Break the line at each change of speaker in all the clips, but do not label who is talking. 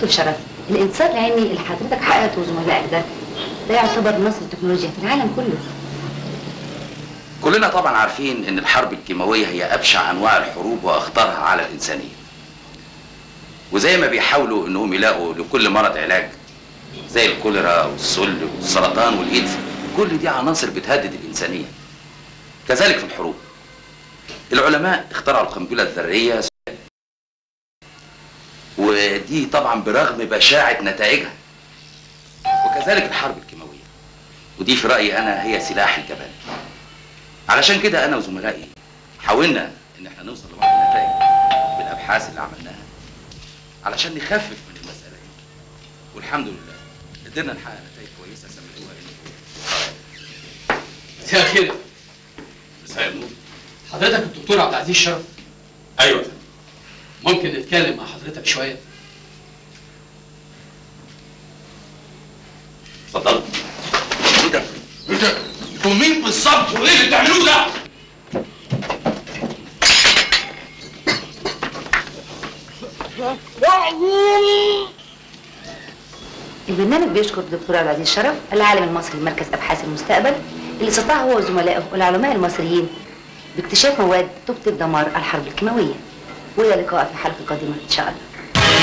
دكتور شرف الانتصار العلمي اللي حضرتك حققته وزملائك ده ده يعتبر نصر التكنولوجيا في العالم كله
كلنا طبعا عارفين ان الحرب الكيماويه هي ابشع انواع الحروب واخطرها على الانسانيه وزي ما بيحاولوا انهم يلاقوا لكل مرض علاج زي الكوليرا والسل والسرطان والايدز كل دي عناصر بتهدد الانسانيه كذلك في الحروب العلماء اخترعوا القنبله الذريه ودي طبعا برغم بشاعه نتائجها وكذلك الحرب الكيماويه ودي في رايي انا هي سلاح الجبان علشان كده انا وزملائي حاولنا ان احنا نوصل لبعض النتائج بالابحاث اللي عملناها علشان نخفف من المساله دي والحمد لله قدرنا نحقق نتائج كويسه سميتوها ان
مساء الخير
مساء النور
حضرتك الدكتور عبد العزيز شرف
ايوه يا فندم.
ممكن نتكلم مع حضرتك شويه
اتفضل ايه ده؟
ايه ده؟ انتوا مين بالظبط وايه اللي بتعملوه ده؟
البرنامج بيشكر الدكتور عبد العزيز شرف العالم المصري لمركز ابحاث المستقبل اللي استطاع هو وزملائه والعلماء المصريين باكتشاف مواد تبطل دمار الحرب الكيماويه والى لقاء في حلقه قادمه ان شاء الله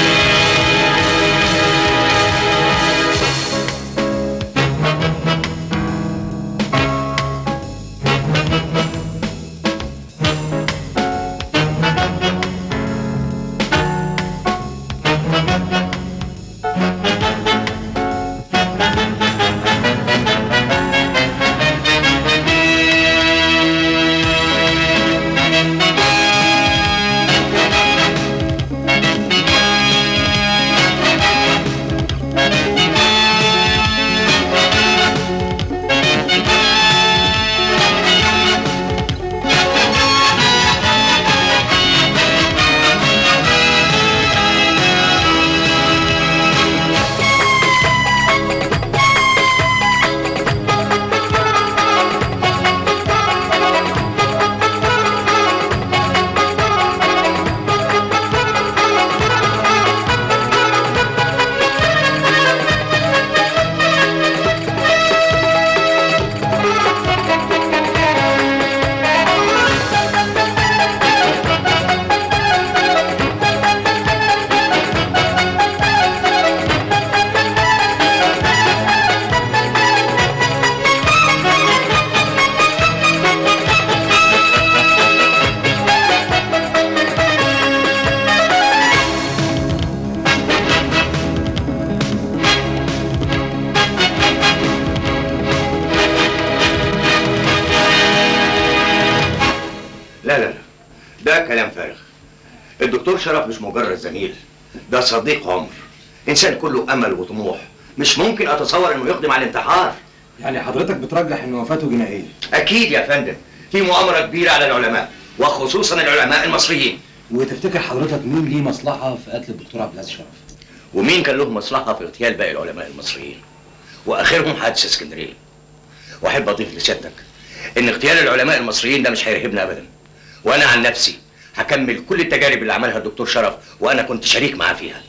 لا لا لا ده كلام فارغ الدكتور شرف مش مجرد زميل ده صديق عمر انسان كله امل وطموح مش ممكن اتصور انه يقدم على الانتحار
يعني حضرتك بترجح ان وفاته جنائيه
اكيد يا فندم في مؤامره كبيره على العلماء وخصوصا العلماء المصريين
وتفتكر حضرتك مين ليه مصلحه في قتل الدكتور عبد العزيز شرف
ومين كان له مصلحه في اغتيال باقي العلماء المصريين واخرهم حادث اسكندريه واحب اضيف لسيادتك ان اغتيال العلماء المصريين ده مش هيرهبنا ابدا وانا عن نفسي هكمل كل التجارب اللي عملها الدكتور شرف وانا كنت شريك معاه فيها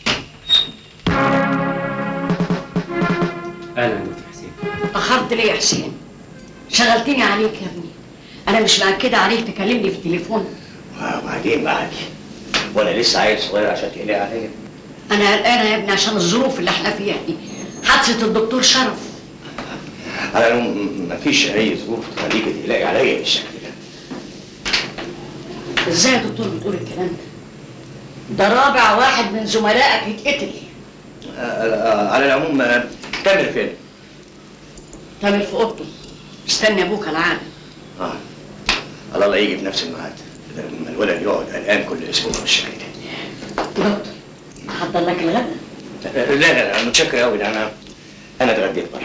اهلا دكتور حسين
أخرت ليه يا حسين؟ شغلتني عليك يا ابني أنا مش مأكدة عليك تكلمني في التليفون
وبعدين معاكي وانا لسه عيل صغير عشان تقلقي عليا
أنا قلقانة يا ابني عشان الظروف اللي احنا فيها دي حادثة الدكتور شرف
على العموم مفيش اي ظروف تخليكي تقلقي عليا بالشكل ده
ازاي يا دكتور بتقول الكلام ده؟ ده رابع واحد من زملائك يتقتل
آه، آه، على العموم آه، تامر فين؟
تامر في اوضته مستني ابوك العالم
اه الله لا يجي في نفس الميعاد ده لما الولد يقعد قلقان كل اسبوع بالشكل ده
دكتور احضر لك الغدا
لا لا لا متشكر قوي ده انا انا اتغديت بره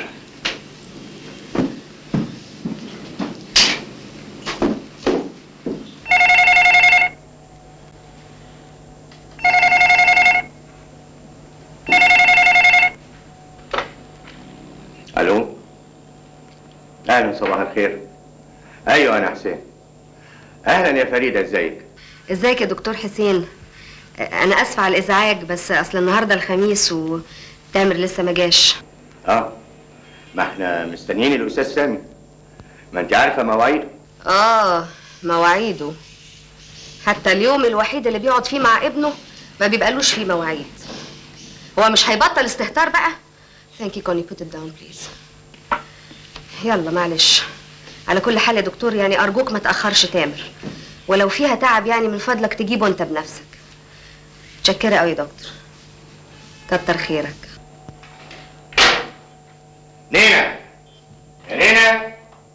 الو اهلا صباح الخير ايوه انا حسين اهلا يا فريده ازيك
ازيك يا دكتور حسين
انا اسفه على الازعاج بس اصل النهارده الخميس وتامر لسه ما جاش
اه ما احنا مستنيين الاستاذ سامي ما انت عارفه مواعيده
اه مواعيده حتى اليوم الوحيد اللي بيقعد فيه مع ابنه ما بيبقالوش فيه مواعيد هو مش هيبطل استهتار بقى ثانك يو كوني put it down بليز يلا معلش على كل حال يا دكتور يعني ارجوك ما تاخرش تامر ولو فيها تعب يعني من فضلك تجيبه انت بنفسك متشكره قوي يا دكتور كتر خيرك
نينا يا نينا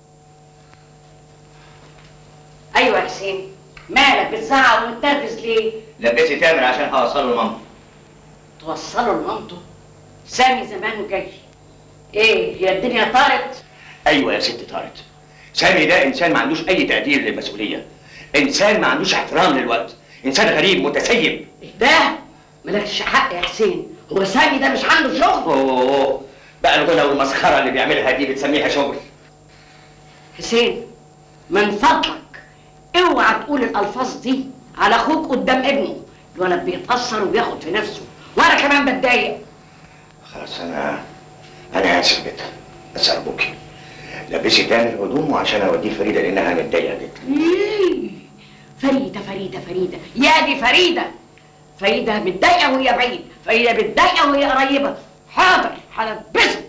ايوه يا حسين مالك بتزعق ومتنرفز ليه؟
لبسي تامر عشان هوصله لمامته
توصله لمامته سامي زمانه جاي ايه هي الدنيا طارت
ايوه يا ست طارت سامي ده انسان ما عندوش اي تقدير للمسؤوليه انسان ما عندوش احترام للوقت انسان غريب متسيب
ده مالكش حق يا حسين هو سامي ده مش عنده شغل
اوه بقى الغنى والمسخره اللي بيعملها دي بتسميها شغل
حسين من فضلك اوعى تقول الالفاظ دي على اخوك قدام ابنه الولد بيتاثر وبياخد في نفسه وانا كمان بتضايق
خلاص انا انا اسف جدا بس ارجوكي لبسي تامر هدومه عشان اوديه فريده لانها متضايقه جدا
إيه؟ فريده فريده فريده يا دي فريده فريده متضايقه وهي بعيد فريده متضايقه وهي قريبه حاضر هلبسه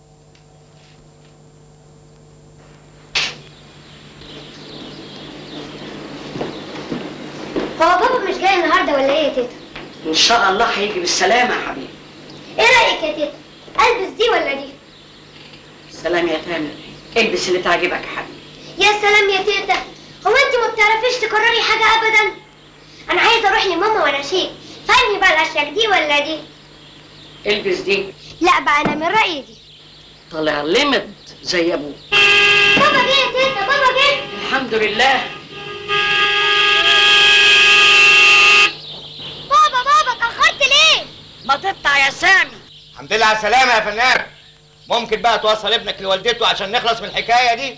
هو بابا مش جاي النهارده ولا ايه يا تيتا؟
ان شاء الله هيجي بالسلامه يا حبيبي
ايه رايك يا تيتا؟ البس دي ولا دي؟
سلام يا تامر البس اللي تعجبك يا حبيبي
يا سلام يا تيتا هو انت ما بتعرفيش تكرري حاجه ابدا؟ انا عايزه اروح لماما وانا شيء فاني بقى الاشياء دي ولا دي؟
البس دي
لا بقى انا من رايي دي
طالع لمد زي ابوه
بابا جه يا تيتا بابا جه
الحمد لله
بابا بابا اتاخرت ليه؟
ما تقطع يا سامي
الحمد لله على السلامه يا فنان ممكن بقى توصل ابنك لوالدته عشان نخلص من الحكايه دي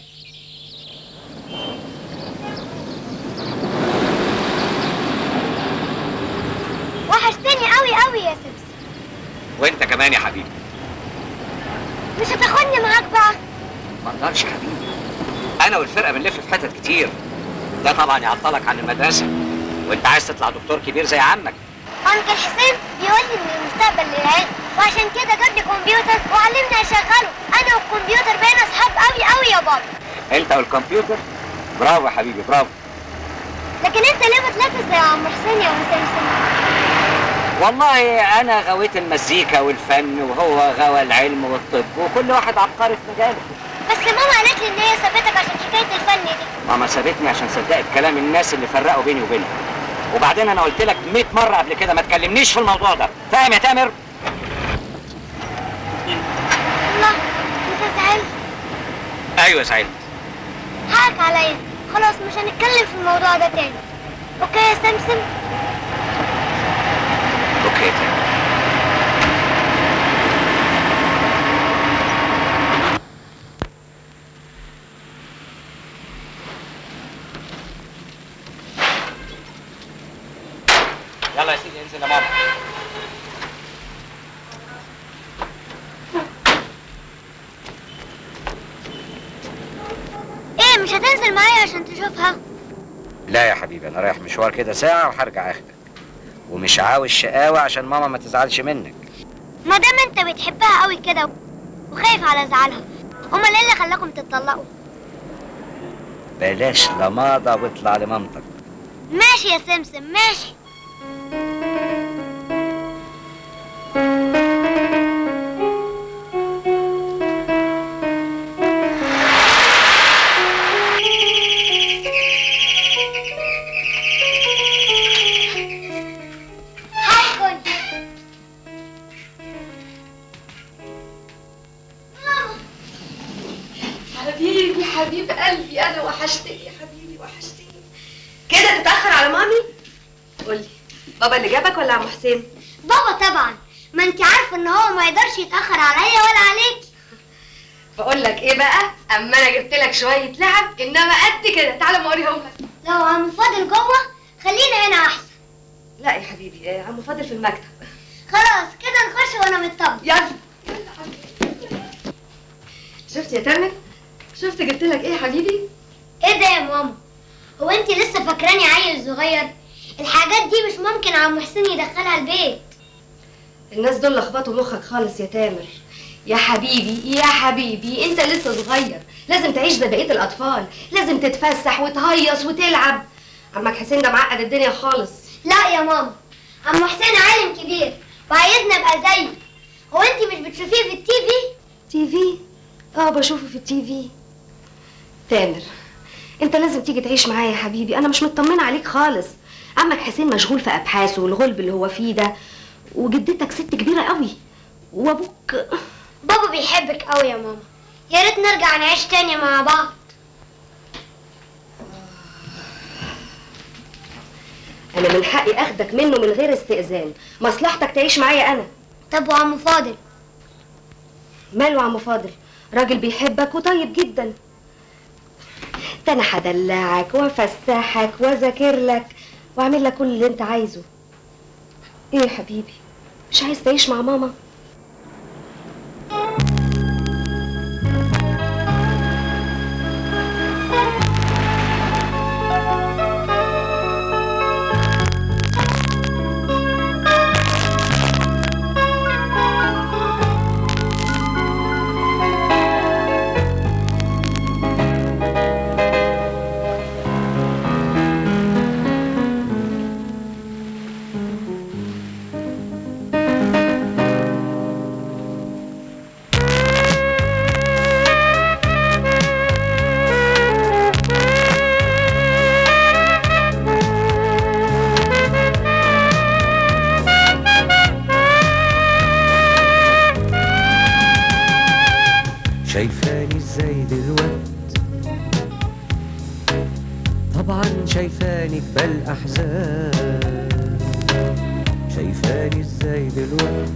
وحشتني قوي قوي يا سمسم
وانت كمان يا حبيبي
مش هتاخدني معاك بقى؟
ما اقدرش يا حبيبي انا والفرقه بنلف في حتت كتير ده طبعا يعطلك عن المدرسه وانت عايز تطلع دكتور كبير زي عمك
انكل حسين بيقول لي ان المستقبل للعلم وعشان كده جاب لي كمبيوتر وعلمني اشغله انا والكمبيوتر بقينا اصحاب قوي قوي يا بابا
انت والكمبيوتر برافو يا حبيبي برافو
لكن انت ليه بتنافس زي عم حسين يا ام سمسم
والله انا غويت المزيكا والفن وهو غوى العلم والطب وكل واحد عبقري في مجاله
بس ماما قالت لي ان هي سابتك عشان حكايه الفن دي
ماما سابتني عشان صدقت كلام الناس اللي فرقوا بيني وبينها وبعدين انا قلت لك 100 مره قبل كده ما تكلمنيش في الموضوع ده فاهم يا تامر
الله انت زعلت
ايوه سعيد
حقك عليا خلاص مش هنتكلم في الموضوع ده تاني اوكي يا سمسم
اوكي تامر يلا يا سيدي انزل يا ماما
ايه مش هتنزل معايا عشان تشوفها
لا يا حبيبي انا رايح مشوار كده ساعه وهرجع اخدك ومش عاوز شقاوه عشان ماما ما تزعلش منك
ما دام انت بتحبها قوي كده وخايف على زعلها امال ايه اللي خلاكم تتطلقوا
بلاش لماضه واطلع لمامتك
ماشي يا سمسم ماشي هاي كنت
حبيبي حبيب قلبي انا وحشتني يا حبيبي وحشتني كده تتاخر على مامي قولي بابا اللي جابك ولا عم حسين
بابا طبعا ما انت عارفه ان هو ما يقدرش يتاخر عليا ولا عليك
بقول لك ايه بقى اما انا جبت لك شويه لعب انما قد كده تعالى ما اوريهم لك
لو عم فاضل جوه خلينا هنا احسن
لا يا حبيبي آه، عم فاضل في المكتب
خلاص كده نخش وانا مطمن
يلا شفت يا تامر شفت جبت لك ايه يا حبيبي
ايه ده يا ماما هو انت لسه فاكراني عيل صغير الحاجات دي مش ممكن عم حسين يدخلها البيت
الناس دول لخبطوا مخك خالص يا تامر يا حبيبي يا حبيبي انت لسه صغير لازم تعيش زي بقيه الاطفال لازم تتفسح وتهيص وتلعب عمك حسين ده معقد الدنيا خالص
لا يا ماما عم حسين عالم كبير وعايزنا ابقى زيه هو انت مش بتشوفيه في التي في
تي في اه بشوفه في التي في تامر انت لازم تيجي تعيش معايا يا حبيبي انا مش مطمنه عليك خالص عمك حسين مشغول في ابحاثه والغلب اللي هو فيه ده وجدتك ست كبيره قوي وابوك
بابا بيحبك قوي يا ماما يا ريت نرجع نعيش تاني مع بعض
انا من حقي اخدك منه من غير استئذان مصلحتك تعيش معايا انا
طب وعم فاضل
ماله عم فاضل راجل بيحبك وطيب جدا ده انا هدلعك وافسحك واذاكر لك واعمل لك كل اللي انت عايزه ايه يا حبيبي مش عايز تعيش مع ماما
شايفاني ازاي دلوقت طبعا شايفاني جبال احزان شايفاني ازاي دلوقت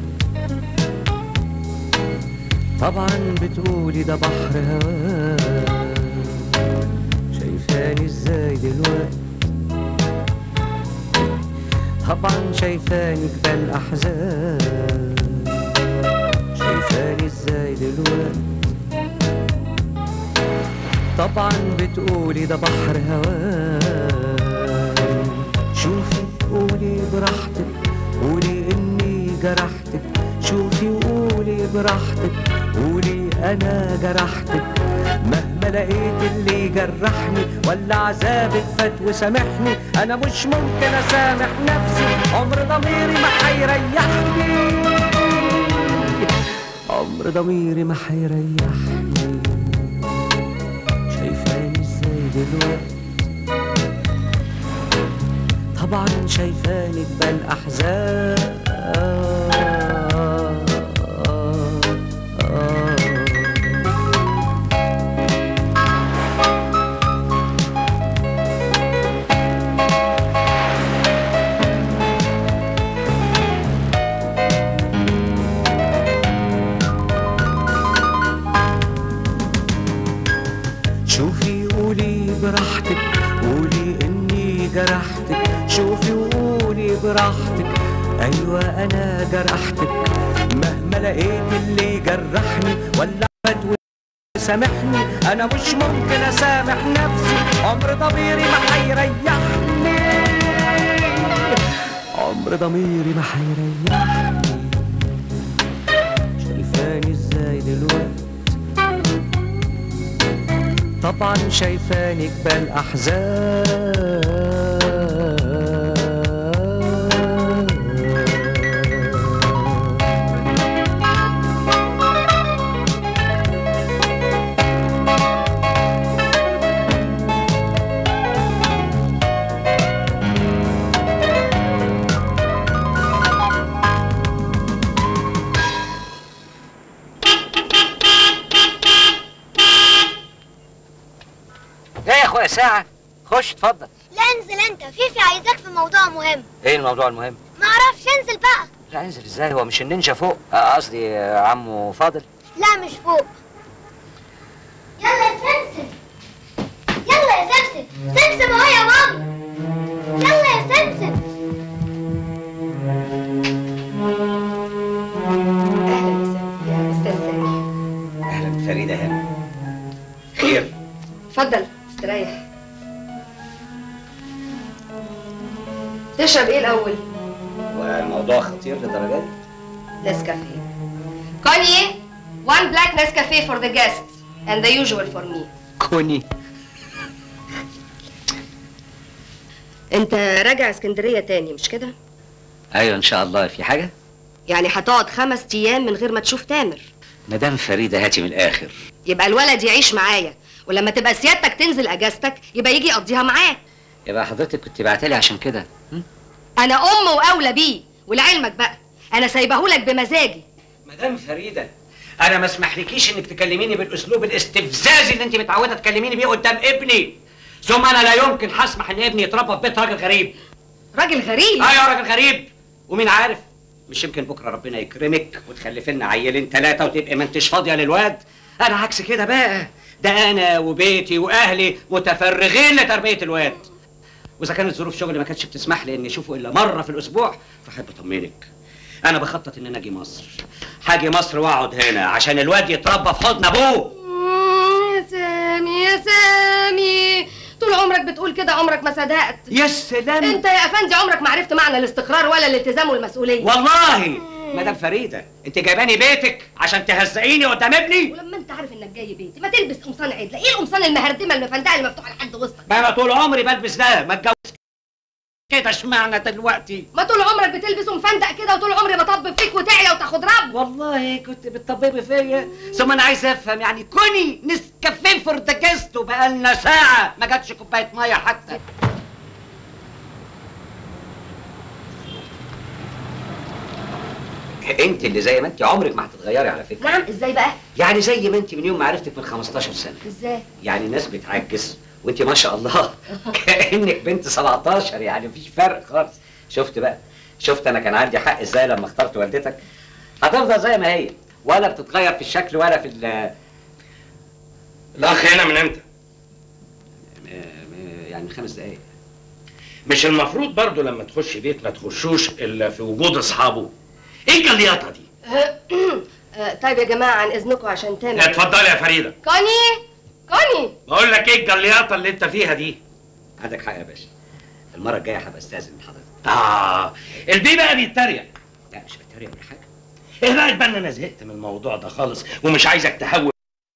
طبعا بتقولي ده بحر هوان شايفاني ازاي دلوقت طبعا شايفاني جبال احزان شايفاني ازاي دلوقت طبعا بتقولي ده بحر هوان شوفي قولي براحتك قولي اني جرحتك شوفي وقولي براحتك قولي انا جرحتك مهما لقيت اللي يجرحني ولا عذابك فات وسامحني انا مش ممكن اسامح نفسي عمر ضميري ما هيريحني عمر ضميري ما هيريحني شايفاني ازاي دلوقتي طبعا شايفاني جبال احزان شوفي قولي براحتك قولي اني جرحتك شوفي وقولي براحتك ايوه انا جرحتك مهما لقيت اللي يجرحني ولا عمد سامحني انا مش ممكن اسامح نفسي عمر ضميري ما هيريحني عمر ضميري ما هيريحني شايفاني ازاي دلوقتي طبعا شايفاني جبال احزان
ايه يا اخويا ساعة خش اتفضل
لا انزل انت فيفي عايزاك في موضوع مهم
ايه الموضوع المهم
ما اعرفش انزل بقى
لا انزل ازاي هو مش النينجا فوق آه، قصدي آه، عمو فاضل
لا مش فوق يلا يا سمسم يلا يا سمسم سمسم اهو يا ماما يلا يا سمسم
فريده هانم خير
اتفضل استريح تشرب ايه الاول
والموضوع خطير للدرجه دي
نسكافيه كوني one black Nescafe for the guests and the usual for me
كوني
انت راجع اسكندريه تاني مش كده
ايوه ان شاء الله في حاجه
يعني هتقعد خمس ايام من غير ما تشوف تامر
مدام فريده هاتي من الاخر
يبقى الولد يعيش معايا ولما تبقى سيادتك تنزل اجازتك يبقى يجي يقضيها معاك
يبقى حضرتك كنت بعتلي عشان كده
انا ام واولى بيه ولعلمك بقى انا سايبهولك بمزاجي
مدام فريده انا ما اسمحلكيش انك تكلميني بالاسلوب الاستفزازي اللي انت متعوده تكلميني بيه قدام ابني ثم انا لا يمكن هسمح ان ابني يتربى في بيت راجل غريب
راجل غريب
ايوه راجل غريب ومين عارف مش يمكن بكره ربنا يكرمك وتخلف لنا عيلين ثلاثه وتبقي ما انتش فاضيه للواد انا عكس كده بقى ده انا وبيتي واهلي متفرغين لتربيه الواد واذا كانت ظروف شغلي ما كانتش بتسمح لي اني اشوفه الا مره في الاسبوع فاحب اطمنك انا بخطط ان انا اجي مصر هاجي مصر واقعد هنا عشان الواد يتربى في حضن ابوه
يا سامي يا سامي طول عمرك بتقول كده عمرك ما صدقت
يا سلام
انت يا افندي عمرك ما عرفت معنى الاستقرار ولا الالتزام والمسؤوليه
والله مدام فريده انت جايباني بيتك عشان تهزقيني قدام ابني
ولما انت عارف انك جاي بيتي ما تلبس قمصان عدله ايه القمصان المهردمه المفندقه اللي مفتوحه لحد وسطك
ما انا طول عمري بلبس ده ما اتجوز كده اشمعنى دلوقتي
ما طول عمرك بتلبس مفندق كده وطول عمري بطبب فيك وتعيا وتاخد رب
والله كنت بتطببي فيا ثم انا عايز افهم يعني كوني نسكافيه فور ذا جيست وبقالنا ساعه ما جاتش كوبايه ميه حتى انت اللي زي ما انت عمرك ما هتتغيري على فكره
نعم ازاي بقى
يعني زي ما انت من يوم ما عرفتك من 15 سنه
ازاي
يعني الناس بتعجز وانت ما شاء الله كانك بنت 17 يعني مفيش فرق خالص شفت بقى شفت انا كان عندي حق ازاي لما اخترت والدتك هتفضل زي ما هي ولا بتتغير في الشكل ولا في ال
الاخ هنا من امتى؟
يعني خمس دقايق
مش المفروض برضو لما تخش بيت ما تخشوش الا في وجود اصحابه ايه الجلياطه دي؟
آه، طيب يا جماعه عن اذنكم عشان تامر
اتفضلي يا فريده
كوني كوني
بقول لك ايه الجلياطه اللي انت فيها دي؟
عندك حق يا باشا المره الجايه هبقى استاذن من حضرتك
اه البيه بقى بيتريق
لا مش بتريق ولا حاجه
ايه رايك بقى ان انا زهقت من الموضوع ده خالص ومش عايزك تهون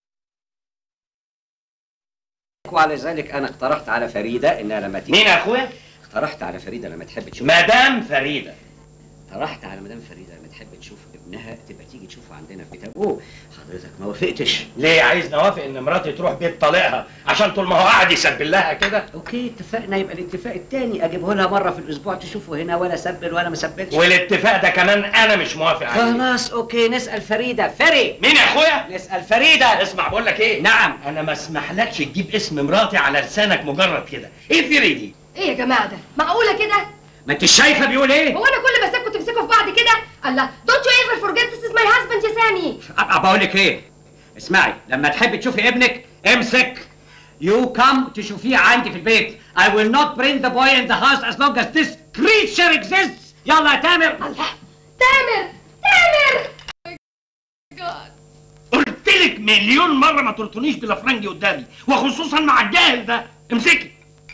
وعلى ذلك انا اقترحت على فريده انها لما تيجي
مين يا اخويا؟
اقترحت على فريده لما تحب تشوف
مدام فريده
اقترحت على مدام فريده لما تحب تشوف ابنها تبقى تيجي تشوفه عندنا في بيت ابوه حضرتك ما وافقتش
ليه عايز نوافق ان مراتي تروح بيت طليقها عشان طول ما هو قاعد يسبل لها كده
اوكي اتفقنا يبقى الاتفاق التاني اجيبه لها مره في الاسبوع تشوفه هنا ولا سبل ولا ما سبلش
والاتفاق ده كمان انا مش موافق عليه
خلاص اوكي نسال فريده فري
مين يا اخويا
نسال فريده
اسمع بقول لك ايه
نعم
انا ما اسمحلكش تجيب اسم مراتي على لسانك مجرد كده ايه فري دي
ايه يا جماعه ده معقوله كده
ما انت شايفه بيقول ايه
هو انا كل ما اسيبكم تمسكوا في بعض كده الله دونت يو ايفر فورجيت ذيس از ماي هازبند يا سامي
أ- بقول لك ايه اسمعي لما تحبي تشوفي ابنك امسك يو كم تشوفيه عندي في البيت I will not bring the boy in the house as long as this creature exists يلا يا تامر
الله تامر تامر
قلت لك مليون مره ما تلطنيش بالافرنجي قدامي وخصوصا مع الجاهل ده امسكي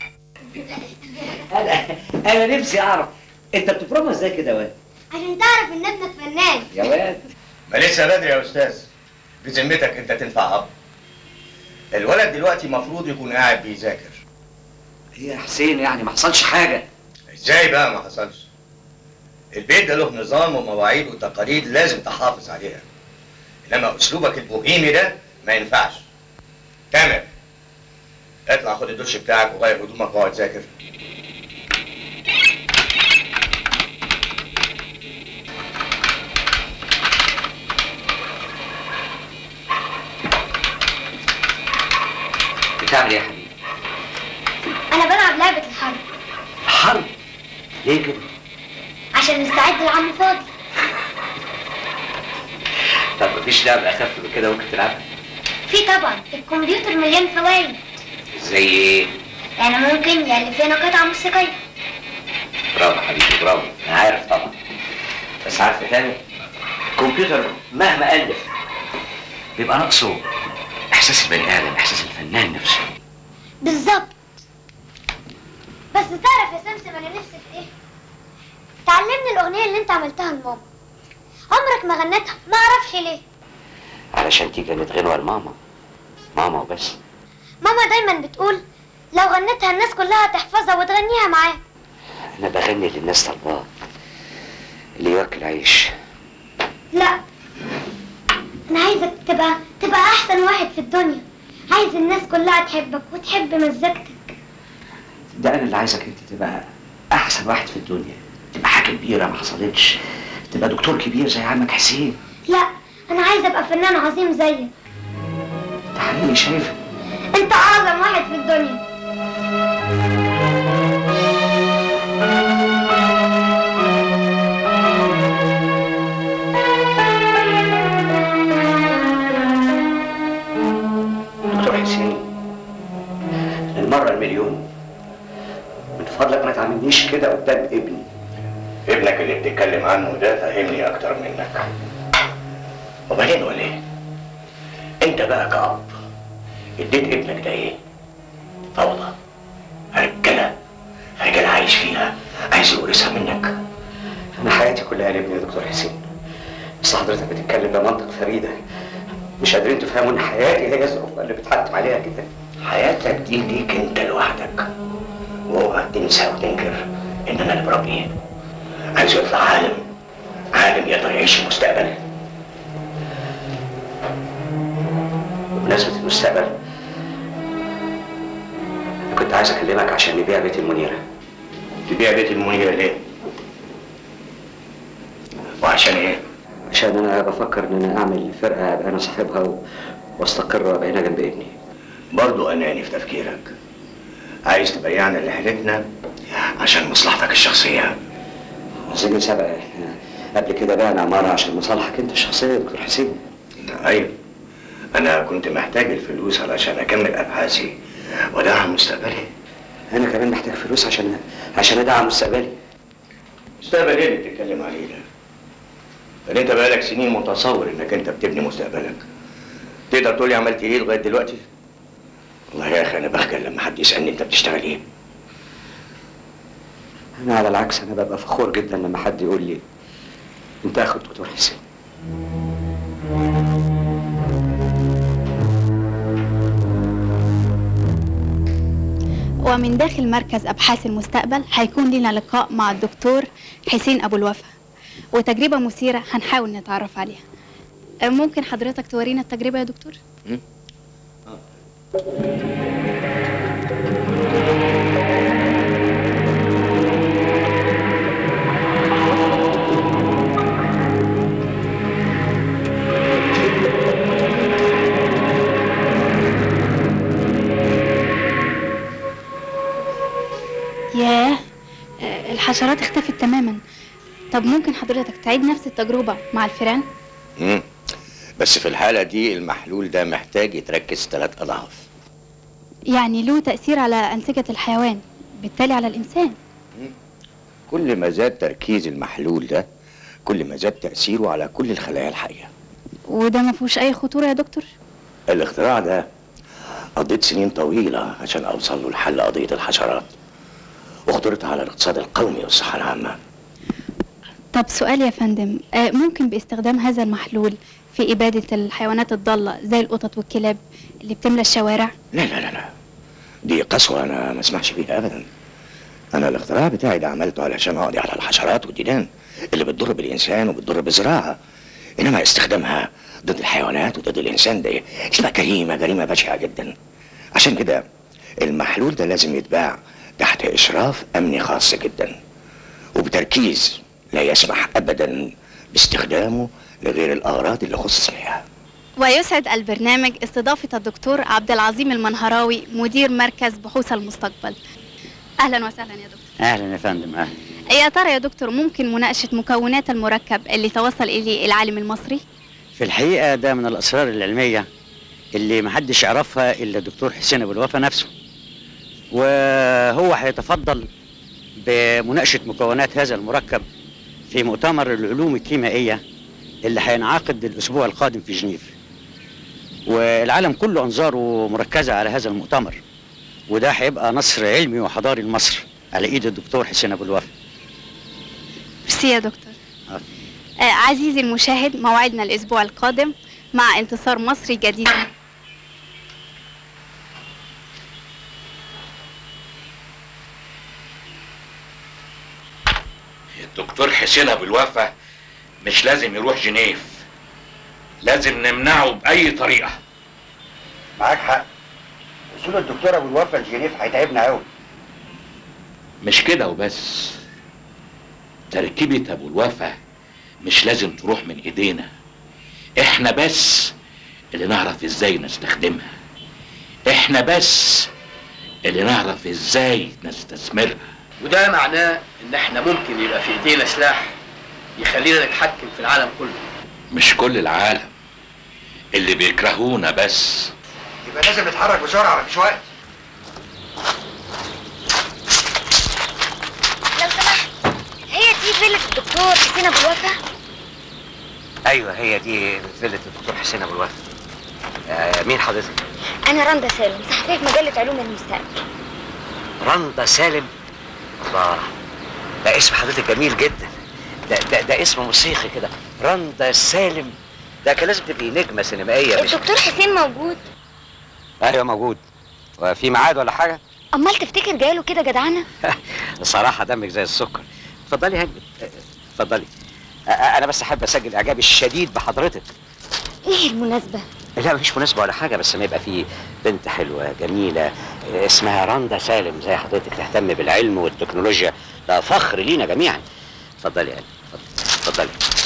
انا انا نفسي اعرف انت بتفرمها ازاي كده يا واد
عشان تعرف ان ابنك فنان
يا واد
ما لسه بدري يا استاذ بذمتك انت تنفع اب الولد دلوقتي المفروض يكون قاعد بيذاكر
ايه يا حسين يعني ما حصلش حاجه
ازاي بقى ما حصلش البيت ده له نظام ومواعيد وتقاليد لازم تحافظ عليها انما اسلوبك البوهيمي ده ما ينفعش تامر اطلع خد الدش بتاعك وغير هدومك واقعد ذاكر
بتعمل ايه يا حبيبي
انا بلعب لعبة الحرب
حرب ليه كده
عشان نستعد لعم فاضي
طب مفيش لعبه اخف من كده ممكن تلعبها
في طبعا الكمبيوتر مليان فوائد
زي ايه
يعني ممكن يألف لنا قطعة موسيقية
برافو حبيبي برافو انا عارف طبعا بس عارف يا تاني الكمبيوتر مهما الف بيبقى ناقصه احساس البني ادم احساس الفنان نفسه
بالظبط بس تعرف يا سمسم انا نفسي في ايه تعلمني الاغنيه اللي انت عملتها لماما عمرك ما غنيتها ما اعرفش ليه
علشان دي كانت غنوه لماما ماما وبس
ماما دايما بتقول لو غنيتها الناس كلها تحفظها وتغنيها معاه
انا بغني اللي الناس طالباه اللي ياكل عيش
لا انا عايزك تبقى تبقى احسن واحد في الدنيا عايز الناس كلها تحبك وتحب مزجتك
ده انا اللي عايزك انت تبقى احسن واحد في الدنيا تبقى حاجه كبيره ما حصلتش تبقى دكتور كبير زي عمك حسين
لا انا عايز ابقى فنان عظيم زيك
ده حقيقي شايف
انت اعظم واحد في الدنيا
دكتور حسين المره المليون من فضلك ما تعاملنيش كده قدام ابني
ابنك اللي بتتكلم عنه ده فهمني اكتر منك وبعدين قول ايه انت بقى كأب اديت ابنك ده ايه فوضى رجاله رجاله عايش فيها عايز يورثها منك
انا حياتي كلها لابني يا دكتور حسين بس حضرتك بتتكلم بمنطق فريده مش قادرين تفهموا ان حياتي هي الظروف اللي بتحتم عليها كده
حياتك دي ليك انت لوحدك واوعى تنسى وتنكر ان انا اللي بربيه عايز يطلع عالم عالم يقدر يعيش المستقبل
بمناسبة المستقبل كنت عايز اكلمك عشان نبيع بيت المنيرة
تبيع بيت المنيرة ليه؟ وعشان ايه؟
عشان انا بفكر ان انا اعمل فرقة ابقى انا صاحبها و... واستقر وابقى هنا جنب ابني
برضو اناني في تفكيرك عايز تبيعنا اللي حيلتنا عشان مصلحتك الشخصية
عايزين سبق احنا قبل كده بعنا عمارة عشان مصالحك انت الشخصية يا دكتور حسين
ايوه انا كنت محتاج الفلوس علشان اكمل ابحاثي ودعم مستقبلي
انا كمان محتاج فلوس عشان عشان ادعم مستقبلي
مستقبل ايه اللي بتتكلم عليه ده؟ ده انت بقالك سنين متصور انك انت بتبني مستقبلك تقدر تقول لي عملت ايه لغايه دلوقتي؟ والله يا اخي انا بخجل لما حد يسالني انت بتشتغل ايه؟
انا على العكس انا ببقى فخور جدا لما حد يقول لي انت اخو دكتور حسين
ومن داخل مركز أبحاث المستقبل هيكون لنا لقاء مع الدكتور حسين أبو الوفا وتجربة مثيرة هنحاول نتعرف عليها أه، ممكن حضرتك تورينا التجربة يا دكتور؟ ياه أه، الحشرات اختفت تماما طب ممكن حضرتك تعيد نفس التجربة مع الفئران؟
مم. بس في الحاله دي المحلول ده محتاج يتركز ثلاث اضعاف
يعني له تأثير على أنسجة الحيوان بالتالي على الإنسان
كل ما زاد تركيز المحلول ده كل ما زاد تاثيره على كل الخلايا الحيه
وده ما فيهوش أي خطورة يا دكتور؟
الاختراع ده قضيت سنين طويلة عشان أوصل له لحل قضية الحشرات وخطورتها على الاقتصاد القومي والصحة العامة
طب سؤال يا فندم آه، ممكن باستخدام هذا المحلول في إبادة الحيوانات الضالة زي القطط والكلاب اللي بتملى الشوارع؟
لا لا لا لا دي قسوة أنا ما اسمحش بيها أبدا أنا الاختراع بتاعي ده عملته علشان أقضي على الحشرات والديدان اللي بتضر بالإنسان وبتضر بالزراعة إنما استخدامها ضد الحيوانات وضد الإنسان ده اسمها جريمة جريمة بشعة جدا عشان كده المحلول ده لازم يتباع تحت إشراف أمني خاص جدا وبتركيز لا يسمح أبدا باستخدامه لغير الأغراض اللي خصص لها
ويسعد البرنامج استضافة الدكتور عبد العظيم المنهراوي مدير مركز بحوث المستقبل أهلا وسهلا يا دكتور
اهلا يا فندم اهلا
يا ترى يا دكتور ممكن مناقشة مكونات المركب اللي توصل إليه العالم المصري؟
في الحقيقه ده من الاسرار العلميه اللي محدش يعرفها الا الدكتور حسين ابو الوفا نفسه وهو هيتفضل بمناقشه مكونات هذا المركب في مؤتمر العلوم الكيميائيه اللي هينعقد الاسبوع القادم في جنيف والعالم كله انظاره مركزه على هذا المؤتمر وده هيبقى نصر علمي وحضاري لمصر على ايد الدكتور حسين ابو الوفا
ميرسي يا دكتور آه عزيزي المشاهد موعدنا الاسبوع القادم مع انتصار مصري جديد
الدكتور حسين ابو الوفا مش لازم يروح جنيف لازم نمنعه باي طريقه
معاك حق وصول الدكتور ابو الوفا لجنيف هيتعبنا قوي
مش كده وبس تركيبة ابو الوفا مش لازم تروح من ايدينا احنا بس اللي نعرف ازاي نستخدمها احنا بس اللي نعرف ازاي نستثمرها
وده معناه ان احنا ممكن يبقى في ايدينا سلاح يخلينا نتحكم في العالم كله
مش كل العالم اللي بيكرهونا بس
يبقى لازم نتحرك بسرعه مفيش وقت
لو سمحت هي دي فيلة الدكتور حسين ابو الوفا
ايوه هي دي فيلة الدكتور حسين ابو الوفا آه مين حضرتك؟
انا رندا سالم صحفيه في مجله علوم المستقبل
رندا سالم الله ده اسم حضرتك جميل جدا ده ده, ده اسم موسيقي كده رندا سالم ده كان لازم تبقي نجمه سينمائيه مش
الدكتور حسين موجود
ايوه موجود وفي ميعاد ولا حاجه
امال تفتكر جايله كده جدعانه
الصراحه دمك زي السكر اتفضلي يا هاني اتفضلي آه، انا بس احب اسجل اعجابي الشديد بحضرتك
ايه المناسبه
لا مفيش مناسبة ولا حاجة بس ما يبقى في بنت حلوة جميلة اسمها رندا سالم زي حضرتك تهتم بالعلم والتكنولوجيا ده فخر لينا جميعا اتفضلي يا قلبي اتفضلي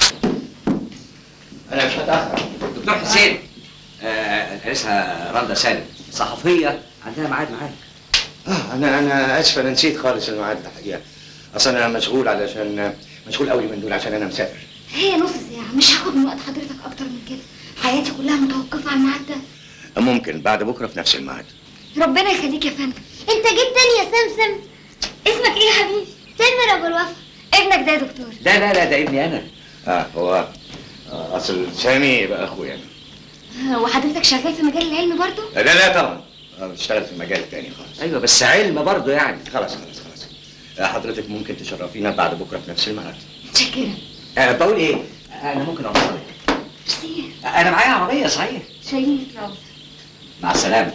انا مش هتأخر دكتور حسين آه اسمها رندا سالم صحفية عندها ميعاد معاك
اه انا انا اسف انا نسيت خالص الميعاد ده الحقيقه اصل انا مشغول علشان مشغول قوي من دول عشان انا مسافر
هي نص ساعه مش هاخد من وقت حضرتك اكتر من كده حياتي كلها متوقفه على الميعاد ده
ممكن بعد بكره في نفس الميعاد
ربنا يخليك يا فندم انت جيت تاني يا سمسم اسمك ايه يا حبيبي تامر ابو الوفا ابنك ده يا دكتور
لا لا لا ده ابني انا
اه هو آه اصل سامي يبقى اخويا انا
وحضرتك شغال في مجال العلم برضو
لا لا طبعا آه، بشتغل في مجال تاني خالص
ايوه بس علم برضه يعني
خلاص خلاص خلاص آه، حضرتك ممكن تشرفينا بعد بكره في نفس الميعاد
متشكره
آه بقول ايه انا ممكن اوصلك
ميرسي
انا معايا عربية صحيح
شايلين نطلعوا
مع السلامة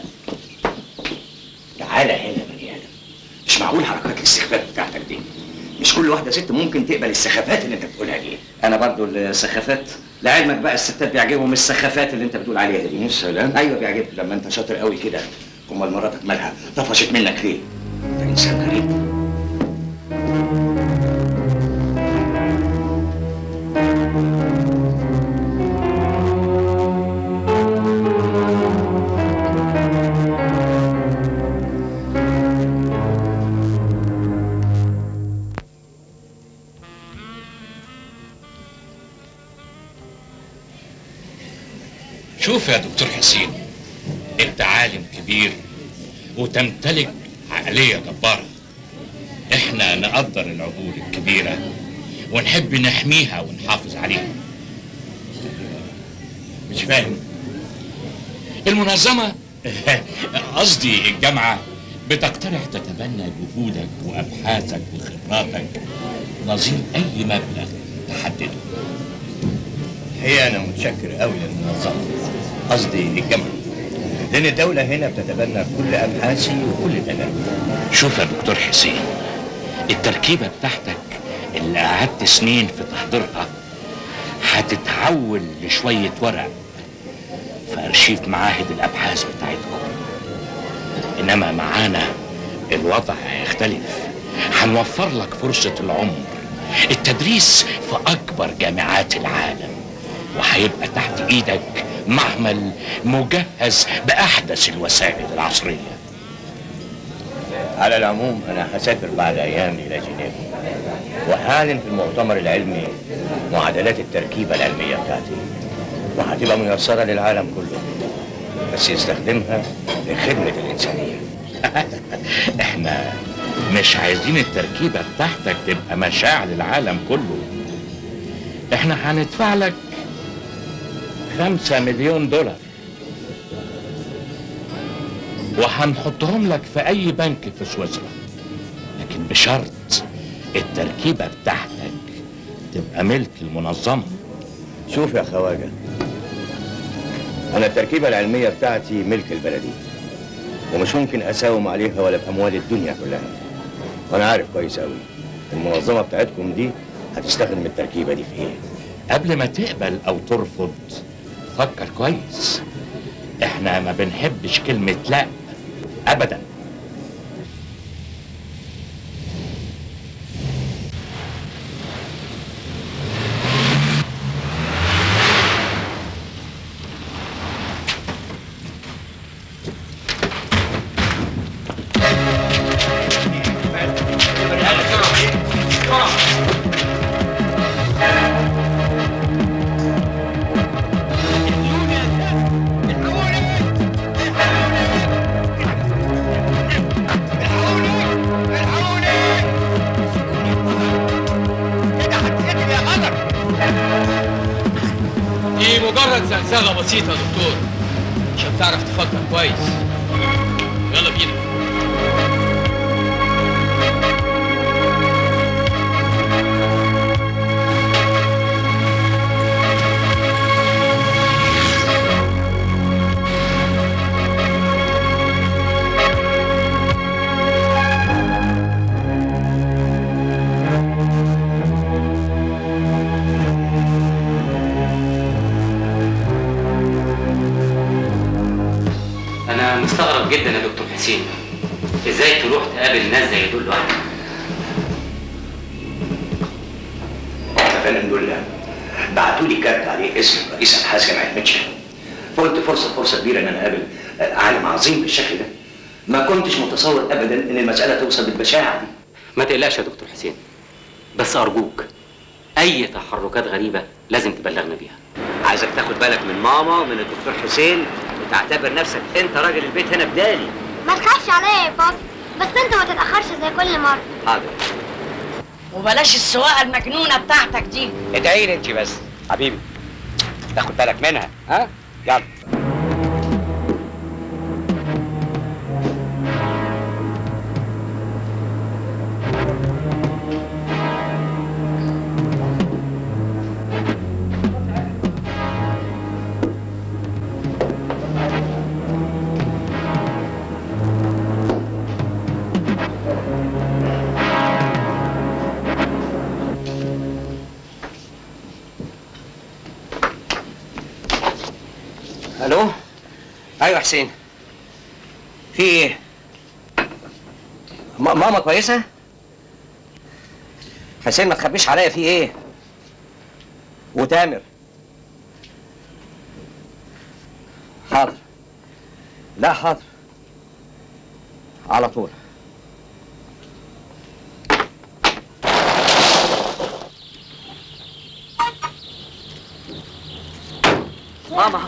تعالى هنا يا بني ادم مش معقول حركات الاستخفاف بتاعتك دي مش كل واحده ست ممكن تقبل السخافات اللي انت بتقولها دي
انا برضو السخافات لعلمك بقى الستات بيعجبهم السخافات اللي انت بتقول عليها دي
يا سلام
ايوه بيعجبهم
لما انت شاطر قوي كده امال مراتك مالها طفشت منك ليه انت انسان غريب
شوف يا دكتور حسين انت عالم كبير وتمتلك عقلية جبارة احنا نقدر العقول الكبيرة ونحب نحميها ونحافظ عليها مش فاهم المنظمة قصدي الجامعة بتقترح تتبنى جهودك وابحاثك وخبراتك نظير اي مبلغ تحدده
هي انا متشكر قوي للمنظمه قصدي الجامعه لان الدوله هنا بتتبنى كل ابحاثي وكل تجاربي
شوف يا دكتور حسين التركيبة بتاعتك اللي قعدت سنين في تحضيرها هتتحول لشوية ورق في أرشيف معاهد الأبحاث بتاعتكم إنما معانا الوضع هيختلف هنوفر لك فرصة العمر التدريس في أكبر جامعات العالم وهيبقى تحت إيدك معمل مجهز بأحدث الوسائل العصرية
على العموم انا هسافر بعد ايام الى جنيف وهعلن في المؤتمر العلمي معادلات التركيبه العلميه بتاعتي وهتبقى ميسره للعالم كله بس يستخدمها لخدمه الانسانيه
احنا مش عايزين التركيبة بتاعتك تبقى مشاع للعالم كله احنا هندفع لك خمسة مليون دولار
وهنحطهم لك في اي بنك في سويسرا لكن بشرط التركيبه بتاعتك تبقى ملك المنظمه
شوف يا خواجه انا التركيبه العلميه بتاعتي ملك البلديه ومش ممكن اساوم عليها ولا باموال الدنيا كلها وانا عارف كويس قوي المنظمه بتاعتكم دي هتستخدم التركيبه دي في ايه
قبل ما تقبل او ترفض فكر كويس احنا ما بنحبش كلمه لا ابدا
دي مجرد زغزغه بسيطه يا دكتور عشان تعرف تفكر كويس يلا بينا
انا مستغرب جدا يا دكتور حسين ازاي تروح تقابل ناس زي دول لوحدك
يا فندم دول بعتوا لي كارت عليه اسم رئيس ابحاث جامعه ميتشيغان فقلت فرصه فرصه كبيره ان انا اقابل عالم عظيم بالشكل ده ما كنتش متصور ابدا ان المساله توصل بالبشاعه دي
ما تقلقش يا دكتور حسين بس ارجوك اي تحركات غريبه لازم تبلغنا بيها
عايزك تاخد بالك من ماما ومن الدكتور حسين وتعتبر نفسك انت راجل البيت هنا بدالي
ما تخافش عليا يا بابا بس انت ما تتاخرش زي كل مره
حاضر
وبلاش السواقه المجنونه بتاعتك دي
ادعي لي انت بس حبيبي تاخد بالك منها ها يلا الو ايوه حسين في ايه م- ماما كويسه حسين ما تخبيش عليا في ايه وتامر حاضر لا حاضر على طول
ماما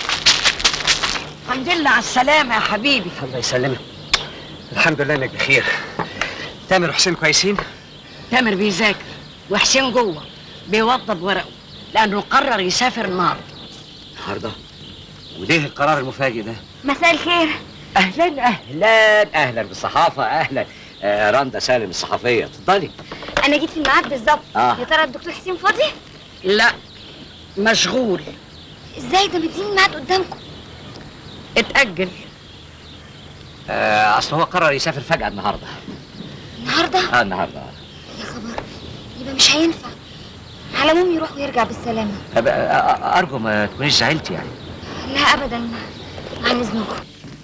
الحمد لله على السلامة يا حبيبي
الله يسلمك الحمد لله انك بخير تامر وحسين كويسين
تامر بيذاكر وحسين جوه بيوضب ورقه لأنه قرر يسافر النهارده
النهارده وليه القرار المفاجئ ده
مساء الخير
اهلا اهلا اهلا بالصحافه اهلا آه رندا سالم الصحفيه اتفضلي
انا جيت في الميعاد بالظبط
آه.
يا ترى الدكتور حسين فاضي
لا مشغول
ازاي ده مديني الميعاد قدامكم
اتأجل
آه اصل هو قرر يسافر فجاه النهارده
النهارده
اه النهارده
يا خبر يبقى مش هينفع على العموم يروح ويرجع بالسلامه
أب- آه، ارجو ما تكونيش زعلتي يعني
لا ابدا عن اذنكم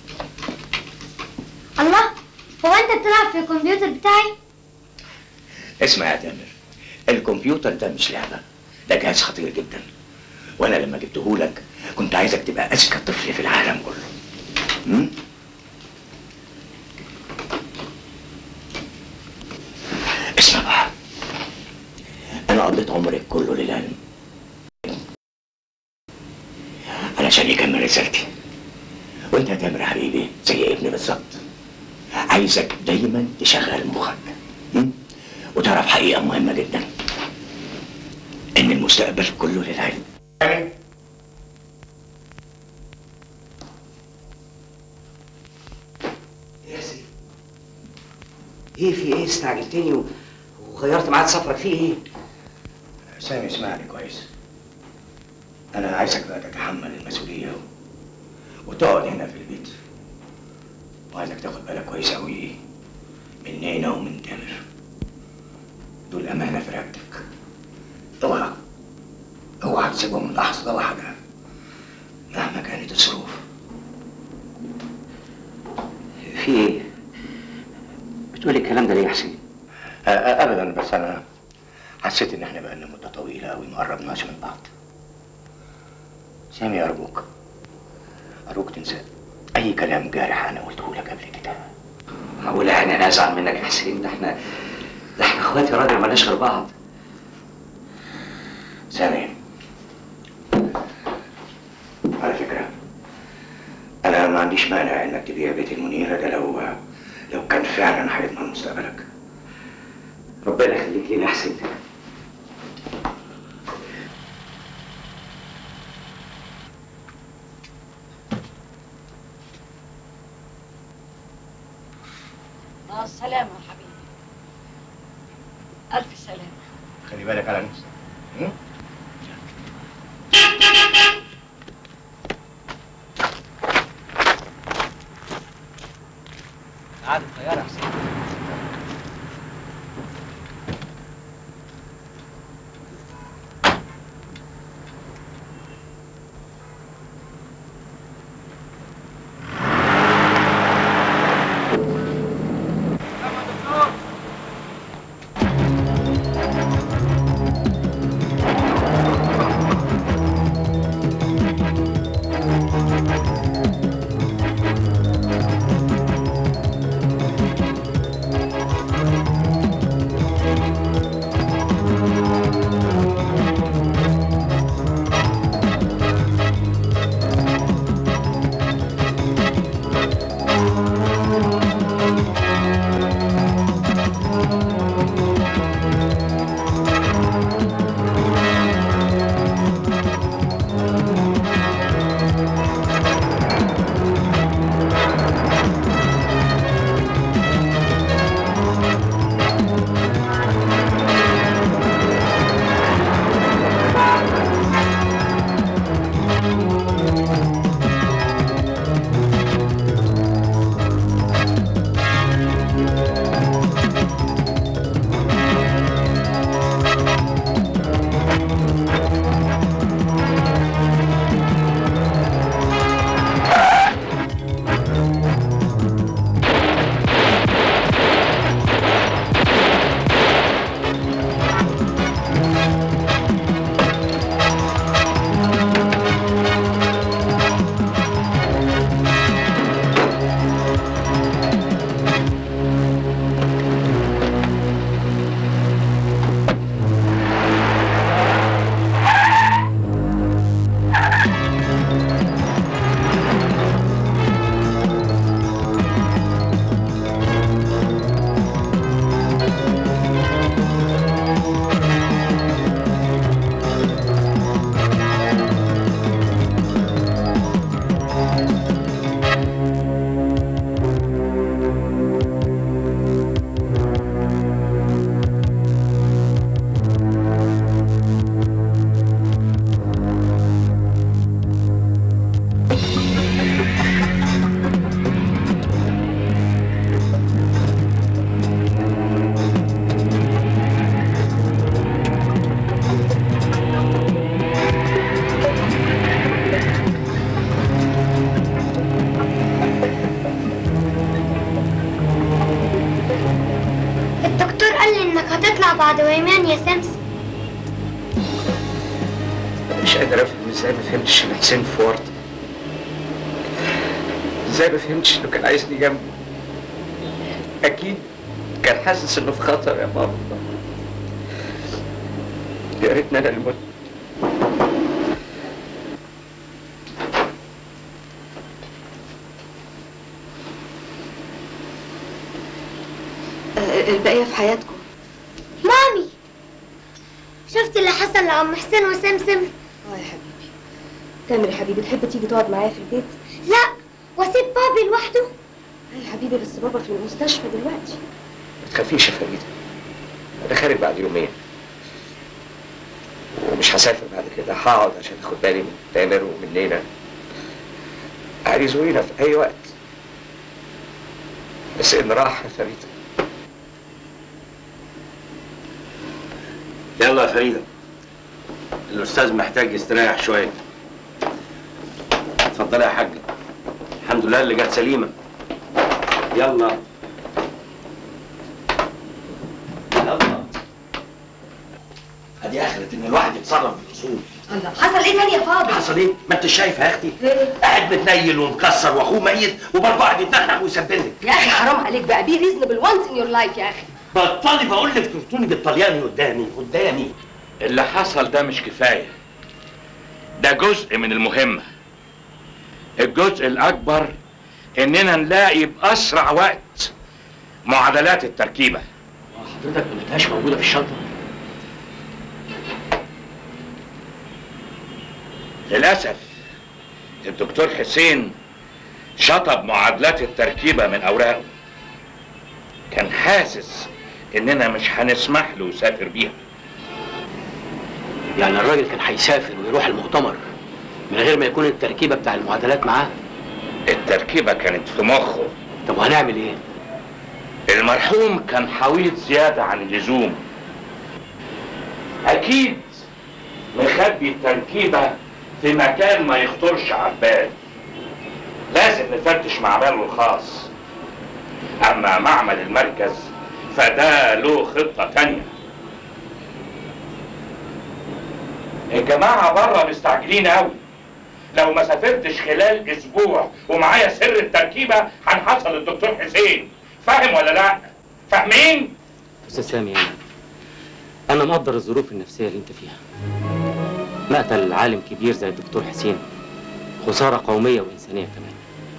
الله هو انت بتلعب في الكمبيوتر بتاعي
اسمع يا تامر الكمبيوتر ده مش لعبه ده جهاز خطير جدا وانا لما جبته لك كنت عايزك تبقى اذكى طفل في العالم كله م? اسمع بقى انا قضيت عمري كله للعلم علشان يكمل رسالتي وانت يا تامر حبيبي زي ابني بالظبط عايزك دايما تشغل مخك م? وتعرف حقيقة مهمة جدا إن المستقبل كله للعلم
ايه في ايه استعجلتني و- وغيرت ميعاد سفرك في ايه
سامي اسمعني كويس انا عايزك بقى تتحمل المسؤوليه وتقعد هنا في البيت وعايزك تاخد بالك كويس قوي من نينا ومن تامر دول امانه في رقبتك اوعى اوعى تسيبهم لحظه واحده مهما كانت الظروف
في ايه بتقول الكلام ده ليه يا حسين
آه، آه، ابدا بس انا حسيت ان احنا بقالنا مده طويله قوي ما قربناش من بعض سامي ارجوك ارجوك تنسى اي كلام جارح انا قلته لك قبل كده
معقول يعني انا ازعل منك يا حسين ده احنا ده احنا اخوات يا راجل مالناش غير بعض
سامي على فكره انا ما عنديش مانع انك تبيع بيت المنيره ده لو لو كان فعلا هيضمن مستقبلك
ربنا يخليك لينا يا حسين
مع السلامة يا حبيبي ألف سلامة
خلي بالك على نفسك م?
عاد الطيارة يا حسين
الدكتور قال لي انك هتطلع بعد ويمان يا سمسم
مش قادر افهم ازاي ما فهمتش ان حسين في ورطه ازاي ما فهمتش انه كان عايزني جنبه اكيد كان حاسس انه في خطر يا بابا يا ريتني انا اللي مت
البقية في حياتكم
مامي شفت اللي حصل لعم حسين وسمسم
اه يا حبيبي تامر يا حبيبي تحب تيجي تقعد معايا في البيت
لا واسيب بابي لوحده
اه يا حبيبي بس بابا في المستشفى دلوقتي
ما تخافيش يا فريده انا خارج بعد يومين ومش هسافر بعد كده هقعد عشان اخد بالي من تامر ومن لينا عايز زوينة في اي وقت بس ان راح يا فريده
يلا يا فريدة الأستاذ محتاج يستريح شوية اتفضلي يا حاجة الحمد لله اللي جت سليمة يلا يلا ادي اخرة ان الواحد يتصرف بالاصول
الله حصل ايه تاني يا فاضل؟
حصل ايه؟ ما انت شايفه يا اختي قاعد متنيل ومكسر واخوه ميت وبرضه قاعد يتنحنح ويسبلك
يا اخي حرام عليك بقى بي ريزنبل وانس ان يور لايف يا اخي
بطلي بقول لك ترتوني بالطلياني قدامي قدامي
اللي حصل ده مش كفاية ده جزء من المهمة الجزء الأكبر إننا نلاقي بأسرع وقت معادلات التركيبة
حضرتك ما لقيتهاش موجوده في الشنطه
للأسف الدكتور حسين شطب معادلات التركيبة من أوراقه كان حاسس إننا مش هنسمح له يسافر بيها
يعني الراجل كان هيسافر ويروح المؤتمر من غير ما يكون التركيبه بتاع المعادلات معاه
التركيبة كانت في مخه
طب وهنعمل ايه؟
المرحوم كان حويط زيادة عن اللزوم أكيد مخبي التركيبة في مكان ما يخطرش على البال لازم نفتش معمله الخاص أما معمل المركز فده له خطة تانية الجماعة بره مستعجلين أوي لو ما سافرتش خلال أسبوع ومعايا سر التركيبة هنحصل الدكتور حسين فاهم ولا لا؟ فاهمين؟
استاذ سامي يعني انا مقدر الظروف النفسيه اللي انت فيها مقتل عالم كبير زي الدكتور حسين خساره قوميه وانسانيه كمان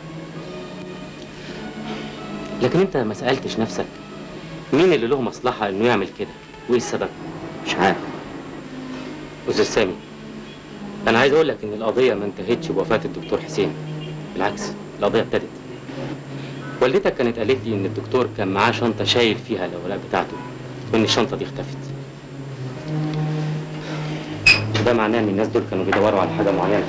لكن انت ما سالتش نفسك مين اللي له مصلحه انه يعمل كده وايه السبب مش عارف استاذ سامي انا عايز اقول لك ان القضيه ما انتهتش بوفاه الدكتور حسين بالعكس القضيه ابتدت والدتك كانت قالت لي ان الدكتور كان معاه شنطه شايل فيها الاوراق بتاعته وان الشنطه دي اختفت وده معناه ان الناس دول كانوا بيدوروا على حاجه معينه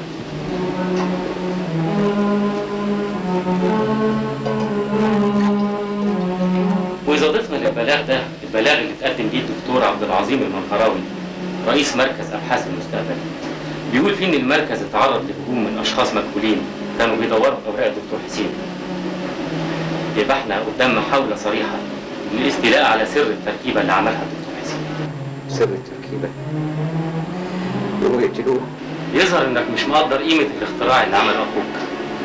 واذا ضفنا للبلاغ ده البلاغ اللي اتقدم بيه الدكتور عبد العظيم المنقراوي رئيس مركز ابحاث المستقبل بيقول فيه ان المركز اتعرض لهجوم من اشخاص مجهولين كانوا بيدوروا في اوراق الدكتور حسين يبقى احنا قدام محاولة صريحة للاستيلاء على سر التركيبة اللي عملها الدكتور حسين
سر التركيبه يقوموا يقتلوه
يظهر انك مش مقدر قيمة الاختراع اللي عمله اخوك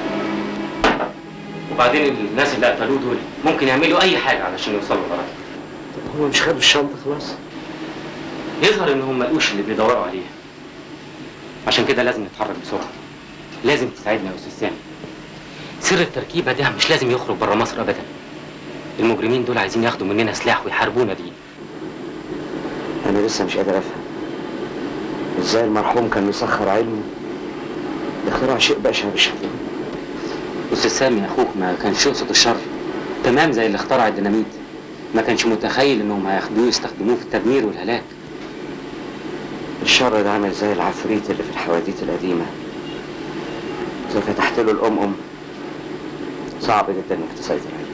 وبعدين الناس اللي قتلوه دول ممكن يعملوا اي حاجة علشان يوصلوا لغرضهم
طب هم مش خدوا الشنطه خلاص
يظهر انهم ما لقوش اللي بيدوروا عليه عشان كده لازم نتحرك بسرعة لازم تساعدنا يا استاذ سامي سر التركيبة ده مش لازم يخرج بره مصر ابدا المجرمين دول عايزين ياخدوا مننا سلاح ويحاربونا بيه
انا لسه مش قادر افهم ازاي المرحوم كان مسخر علمه لاختراع شيء بشع بالشكل ده
استاذ سامي اخوك ما كانش يقصد الشر تمام زي اللي اخترع الديناميت ما كانش متخيل انهم هياخدوه يستخدموه في التدمير والهلاك
الشر ده عامل زي العفريت اللي في الحواديت القديمه اذا فتحت له الام ام صعب جدا انك تسيطر عليه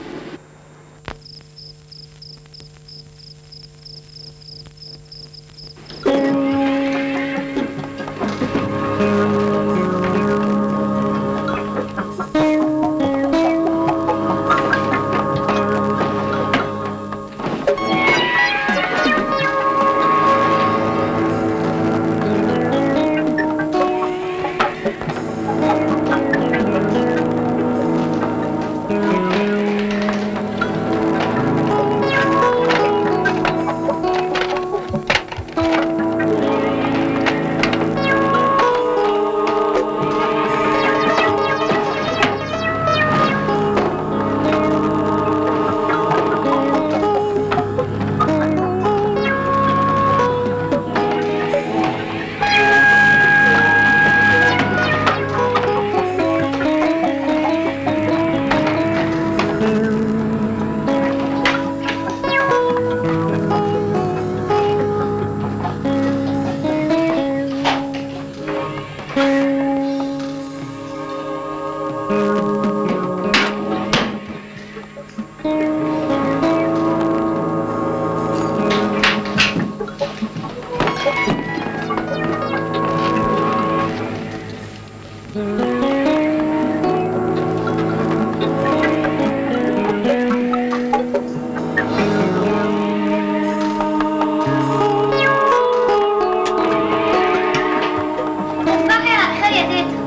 تصبحي على خير يا تيتا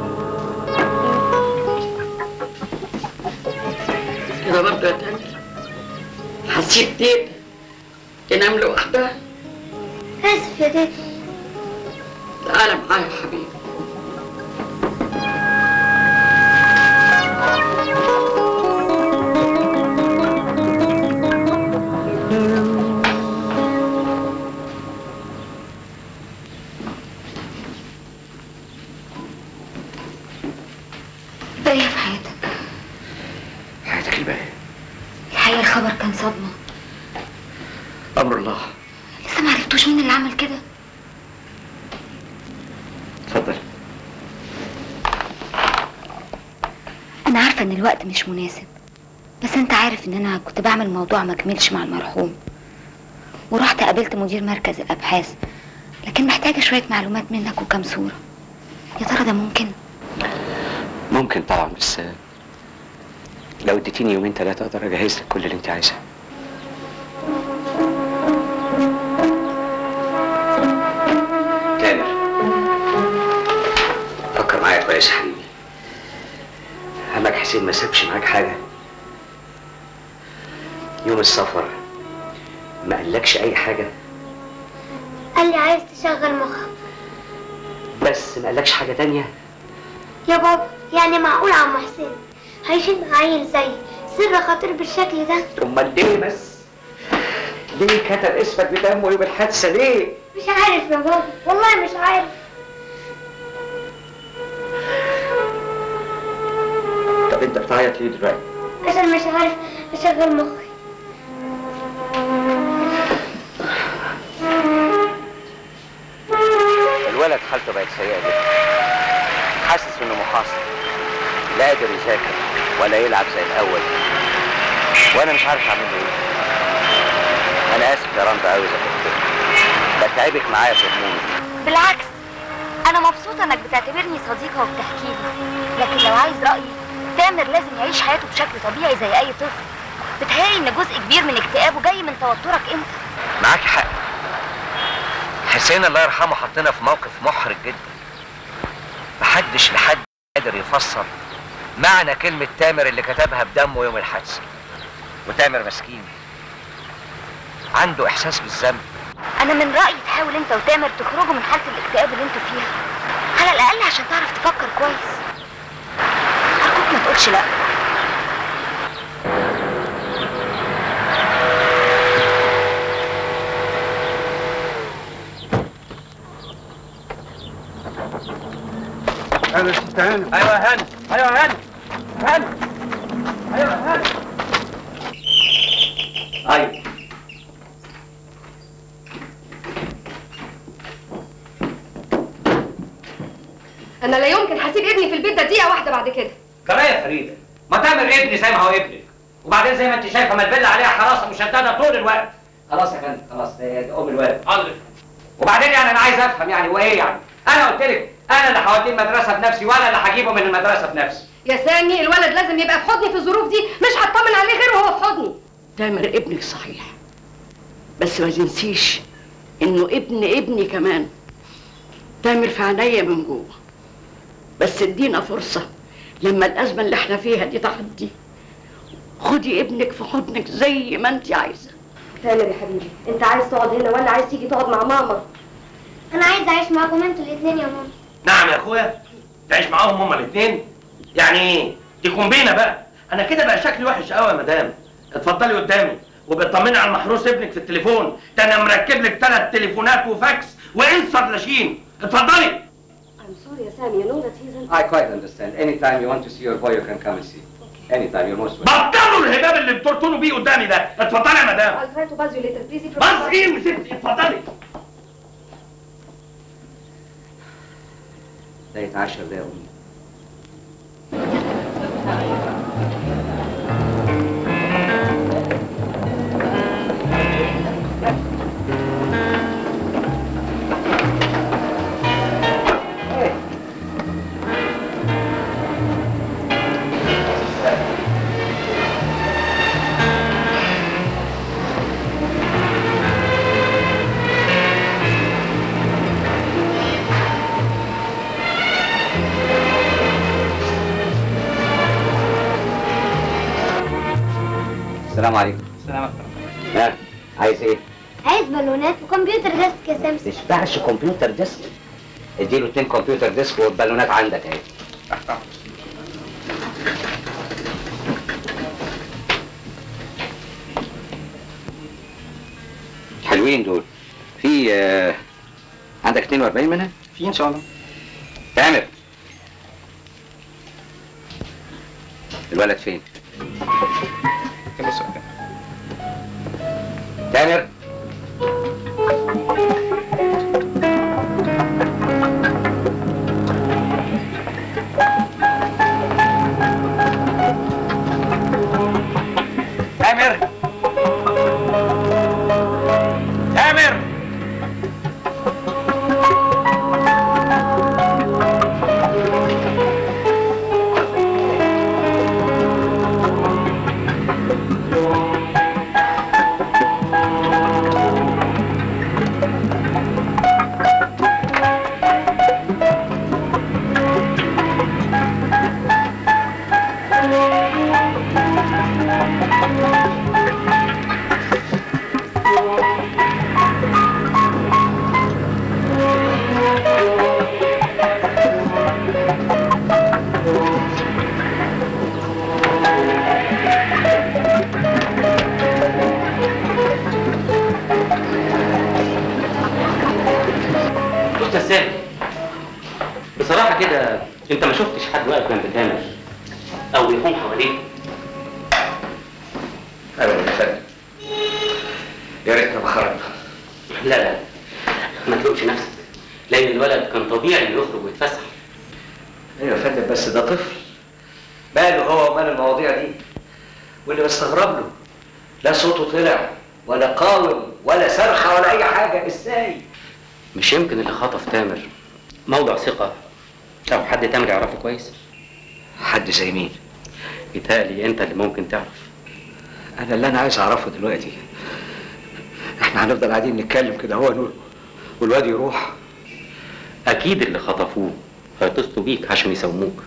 كده برضه يا تامر هسيب تيتا تنام لوحدها
اسف يا تيتا
تعالى معايا يا حبيبي
باقية في حياتك
حياتك الباقية
الحقيقة الخبر كان صدمة
أمر الله
لسه ما عرفتوش مين اللي عمل كده
اتفضل
أنا عارفة إن الوقت مش مناسب بس أنت عارف إن أنا كنت بعمل موضوع ما كملش مع المرحوم ورحت قابلت مدير مركز الأبحاث لكن محتاجة شوية معلومات منك وكام صورة يا ترى ده ممكن؟
ممكن طبعا بس لو اديتيني يومين ثلاثة أقدر أجهز لك كل اللي أنت عايزاه تامر فكر معايا كويس يا حبيبي عمك حسين ما سابش معاك حاجة يوم السفر ما قالكش أي حاجة
قال لي عايز تشغل مخك
بس ما قالكش حاجة تانية
يا بابا يعني معقول عم حسين هيشيل عيل زي سر خطير بالشكل ده
أمال ليه بس؟ ليه كتب اسمك بدمه يوم الحادثة ليه؟
مش عارف يا بابا والله مش عارف
طب أنت بتعيط ليه دلوقتي؟
عشان مش عارف اشغل مخي
الولد حالته بقت سيئة جدا حاسس انه محاصر لا قادر يذاكر ولا يلعب زي الاول وانا مش عارف اعمل له ايه انا اسف يا رندا قوي اذا كنت بتعبك معايا في همومي
بالعكس أنا مبسوطة إنك بتعتبرني صديقة وبتحكي لي لكن لو عايز رأيي تامر لازم يعيش حياته بشكل طبيعي زي أي طفل بتهيألي إن جزء كبير من اكتئابه جاي من توترك أنت
معاكي حق حسين الله يرحمه حطنا في موقف محرج جدا محدش لحد قادر يفسر معنى كلمة تامر اللي كتبها بدمه يوم الحادثة وتامر مسكين عنده إحساس بالذنب
أنا من رأيي تحاول أنت وتامر تخرجوا من حالة الاكتئاب اللي أنتوا فيها على الأقل عشان تعرف تفكر كويس أرجوك ما تقولش لأ
انا ست هانم
ايوه يا هاني ايوه يا هاني هاني ايوه يا هاني ايوه
انا لا يمكن هسيب ابني في البيت ده دقيقه واحده بعد كده
كمان يا فريده ما تامر ابني زي ما هو ابنك وبعدين زي ما انت شايفه ملبله عليها حراسه مشدده طول الوقت خلاص يا فندم خلاص ده ده ام الولد
حاضر
وبعدين يعني انا عايز افهم يعني هو ايه يعني انا قلت لك انا اللي هوديه المدرسه بنفسي وانا اللي هجيبه من المدرسه بنفسي
يا سامي الولد لازم يبقى في حضني في الظروف دي مش هطمن عليه غير وهو في حضني
تامر ابنك صحيح بس ما تنسيش انه ابن ابني كمان تامر في عينيا من جوه بس ادينا فرصة لما الأزمة اللي احنا فيها دي تعدي خدي ابنك في حضنك زي ما انت عايزة
تامر يا حبيبي انت عايز تقعد هنا ولا عايز تيجي تقعد مع ماما
انا عايز اعيش معاكم انتوا الاثنين يا ماما
نعم يا اخويا تعيش معاهم هما الاثنين يعني ايه دي كومبينه بقى انا كده بقى شكلي وحش قوي يا مدام اتفضلي قدامي وبتطمني على المحروس ابنك في التليفون ده انا مركب لك ثلاث تليفونات وفاكس وانسر لاشين اتفضلي
I'm sorry يا سامي you know that he's in...
I quite understand. Anytime you want to see your boy, you can come and see. Anytime, you're most welcome.
بطلوا الهباب اللي بترطنوا بيه قدامي ده اتفضلي يا مدام
I'll try to buzz you later please if
بس ايه يا ستي اتفضلي
ده يتعشى ده يا امي السلام عليكم
سلامك
ها عايز ايه؟
عايز بالونات وكمبيوتر ديسك يا سمسم
تشبعش كمبيوتر ديسك اديله اتنين كمبيوتر ديسك والبالونات عندك اهي حلوين دول في آه، عندك 42 منها؟
في ان شاء الله
تامر الولد فين؟
كم السؤال ده؟
تامر
تامر تامر
استاذ سامي بصراحه كده انت ما شفتش حد واقف جنب تامر او يقوم حواليه
ابدا يا فندم يا ريتنا ما خرجنا
لا لا ما تلومش نفسك لان الولد كان طبيعي انه يخرج ويتفسح
ايوه يا فندم بس ده طفل ماله هو ومال المواضيع دي واللي بستغرب له لا صوته طلع ولا قاوم ولا صرخه ولا اي حاجه ازاي
مش يمكن اللي خطف تامر موضع ثقه او حد تامر يعرفه كويس
حد زي مين
يتهيألي انت اللي ممكن تعرف
انا اللي انا عايز اعرفه دلوقتي احنا هنفضل قاعدين نتكلم كده هو نقول والواد يروح
اكيد اللي خطفوه هيتصلوا بيك عشان يساوموك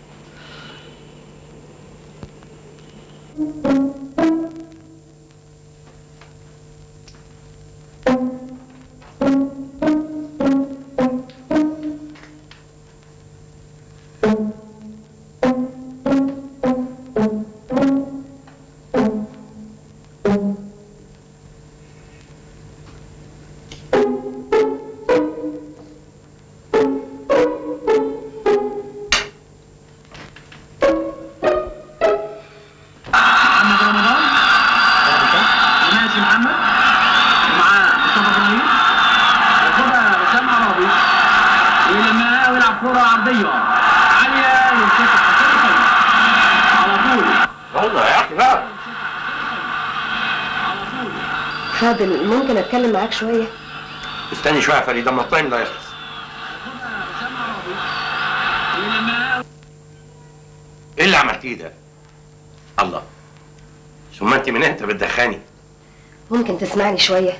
محمد رمضان ماشي محمد ومعاه مصطفى ابراهيم ياخدها بسام عرابي ويلمها ويلعب كرة عرضية عالية يمسكها حسين على طول
والله يا اخي بقى
فاضل ممكن اتكلم معاك شويه
استني شويه يا فريده اما التايم لا يخلص ايه اللي عملتيه ده؟ الله ثم انت من امتى بتدخني؟
ممكن تسمعني شويه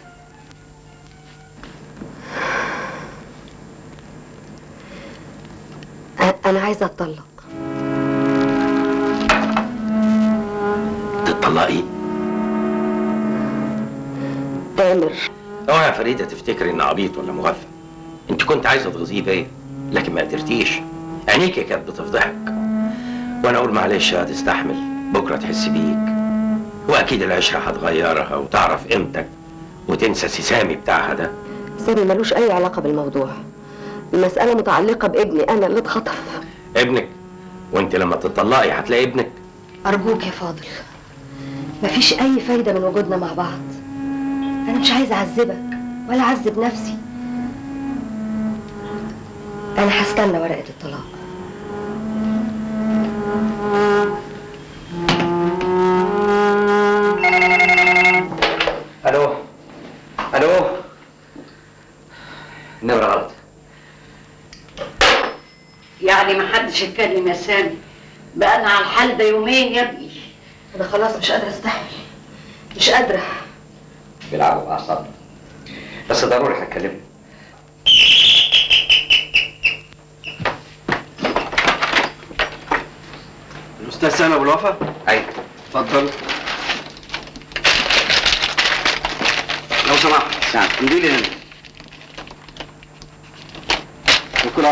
أ- انا عايزه اتطلق
تطلقي؟
تامر
اوعى يا فريده تفتكري ان عبيط ولا مغفل انت كنت عايزه تغيظيه بيا لكن ما قدرتيش عينيكي كانت بتفضحك وانا اقول معلش هتستحمل بكره تحس بيك واكيد العشره هتغيرها وتعرف قيمتك وتنسى سيسامي بتاعها ده
سامي ملوش اي علاقه بالموضوع المساله متعلقه بابني انا اللي اتخطف
ابنك وانت لما تطلقي هتلاقي ابنك
ارجوك يا فاضل مفيش اي فايده من وجودنا مع بعض انا مش عايزه اعذبك ولا اعذب نفسي انا هستنى ورقه الطلاق
الو الو النمرة غلط
يعني ما حدش اتكلم يا سامي بقى انا على الحال ده يومين يا ابني
انا خلاص مش قادره استحمل مش قادره
بيلعبوا بأعصابنا بس ضروري هتكلموا
الاستاذ سامي ابو الوفا
ايوه
اتفضل
لو سمحت
نعم
امضي لي هنا شكرا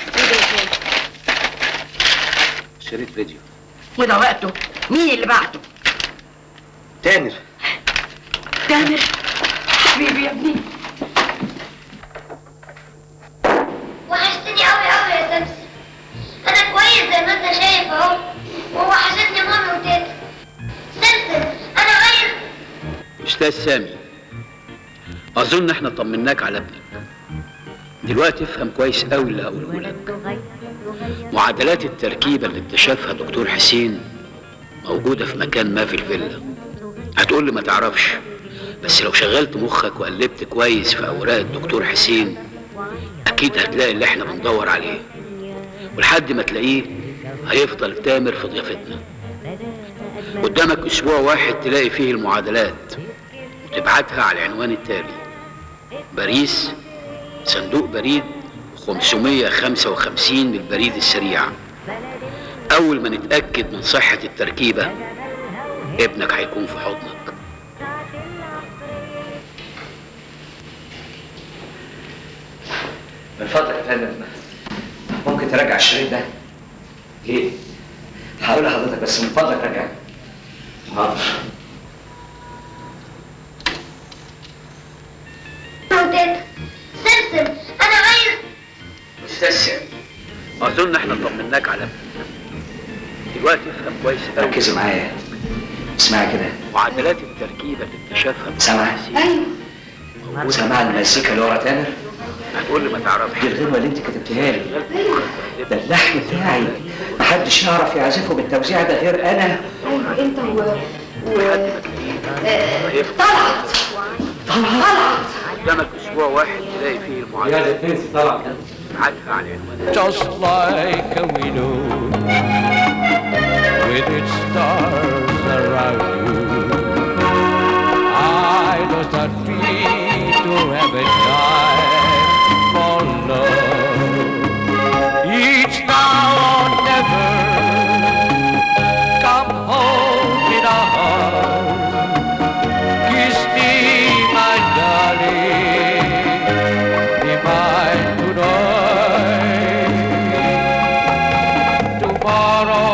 شريط فيديو
وده وقته مين اللي بعته
تامر
تامر حبيبي يا ابني
وحشتني قوي قوي يا سمسم انا كويس زي ما انت شايف اهو ووحشتني مامي وتيتا سمسم انا عايز
استاذ سامي اظن احنا طمناك على ابنك دلوقتي افهم كويس قوي اللي هقوله لك معادلات التركيبه اللي اكتشفها دكتور حسين موجوده في مكان ما في الفيلا هتقول لي ما تعرفش بس لو شغلت مخك وقلبت كويس في اوراق الدكتور حسين اكيد هتلاقي اللي احنا بندور عليه ولحد ما تلاقيه هيفضل تامر في ضيافتنا قدامك اسبوع واحد تلاقي فيه المعادلات وتبعتها على العنوان التالي باريس صندوق بريد 555 للبريد السريع أول ما نتأكد من صحة التركيبة ابنك هيكون في حضنك
من فضلك يا فندم ممكن تراجع الشريط ده ليه؟ هقول لحضرتك بس من فضلك راجع حاضر
وتيتا سمسم انا عايز
أستاذ سامي أظن احنا طمناك على ابنك دلوقتي افهم كويس قوي
ركزي معايا اسمعي كده
معادلات التركيبة اللي اكتشفها
سامع
ايوه
وسامع المزيكا اللي ورا تامر
هتقول لي ما تعرفش
دي الغنوه اللي انت كتبتها لي ده اللحن بتاعي محدش يعرف يعزفه بالتوزيع ده غير انا
ايوه انت و
طلعت طلعت قدامك اسبوع واحد تلاقي فيه المعادلات
تنسي طلعت
ابعتها على العنوان
just like a window with its stars around you. I does not feel to have a time for love. Each now or never come home in a heart. Kiss me, my darling, be mine tonight. Tomorrow,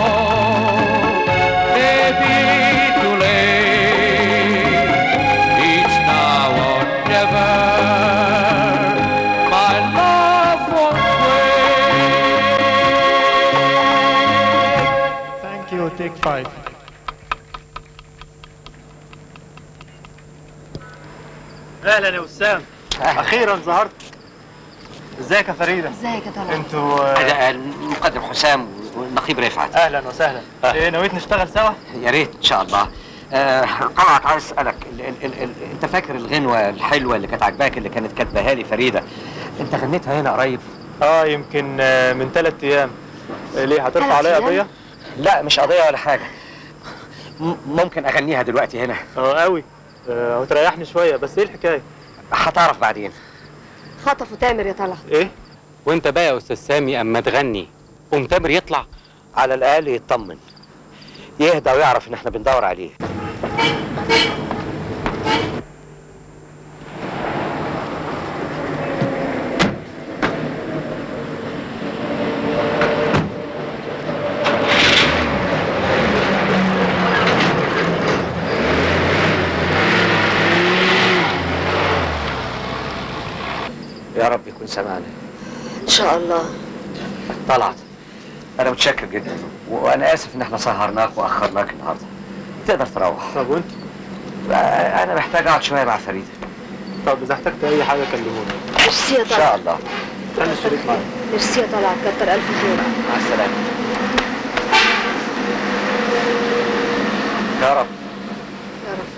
maybe too late. Each now or never, my love won't wait.
Thank you, take five. اهلا يا وسام اخيرا ظهرت ازيك يا فريده
ازيك يا طلعت
انتوا
ده المقدم حسام والنقيب رفعت
اهلا وسهلا ايه نويت نشتغل سوا
يا ريت ان شاء الله آه، طلعت عايز اسالك ال ال ال ال انت فاكر الغنوه الحلوه اللي كانت عاجباك اللي كانت كاتباها لي فريده انت غنيتها هنا قريب
اه يمكن آه، من ثلاث ايام آه، ليه هترفع
ثلاث
عليا
أيام؟
قضيه
لا مش قضيه ولا حاجه م- ممكن اغنيها دلوقتي هنا
اه قوي آه، وتريحني شويه بس ايه الحكايه
هتعرف بعدين
خطفوا تامر يا طلعت
ايه
وانت بقى يا استاذ سامي اما تغني قوم تامر يطلع
على الاقل يطمن يهدى ويعرف ان احنا بندور عليه يا رب يكون سمعنا
ان شاء الله
طلعت انا متشكر جدا وانا اسف ان احنا سهرناك واخرناك النهارده تقدر تروح
طب وانت
انا محتاج اقعد شويه مع فريده
طب اذا احتجت اي حاجه كلموني
ميرسي يا
ان شاء
طلعت
الله
خلي الشريك معايا
ميرسي يا طلعت كتر الف خير
مع السلامه يا رب
يا رب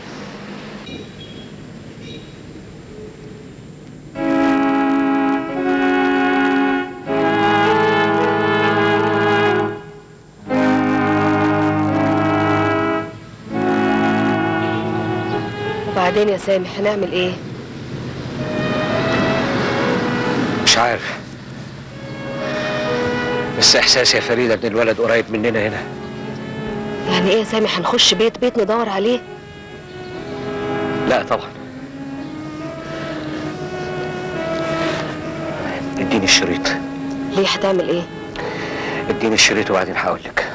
وبعدين يا سامي هنعمل ايه؟
مش عارف بس احساسي يا فريده ان الولد قريب مننا هنا
يعني ايه يا سامي هنخش بيت بيت ندور عليه؟
لا طبعا
اديني الشريط
ليه هتعمل ايه
اديني الشريط وبعدين هقول لك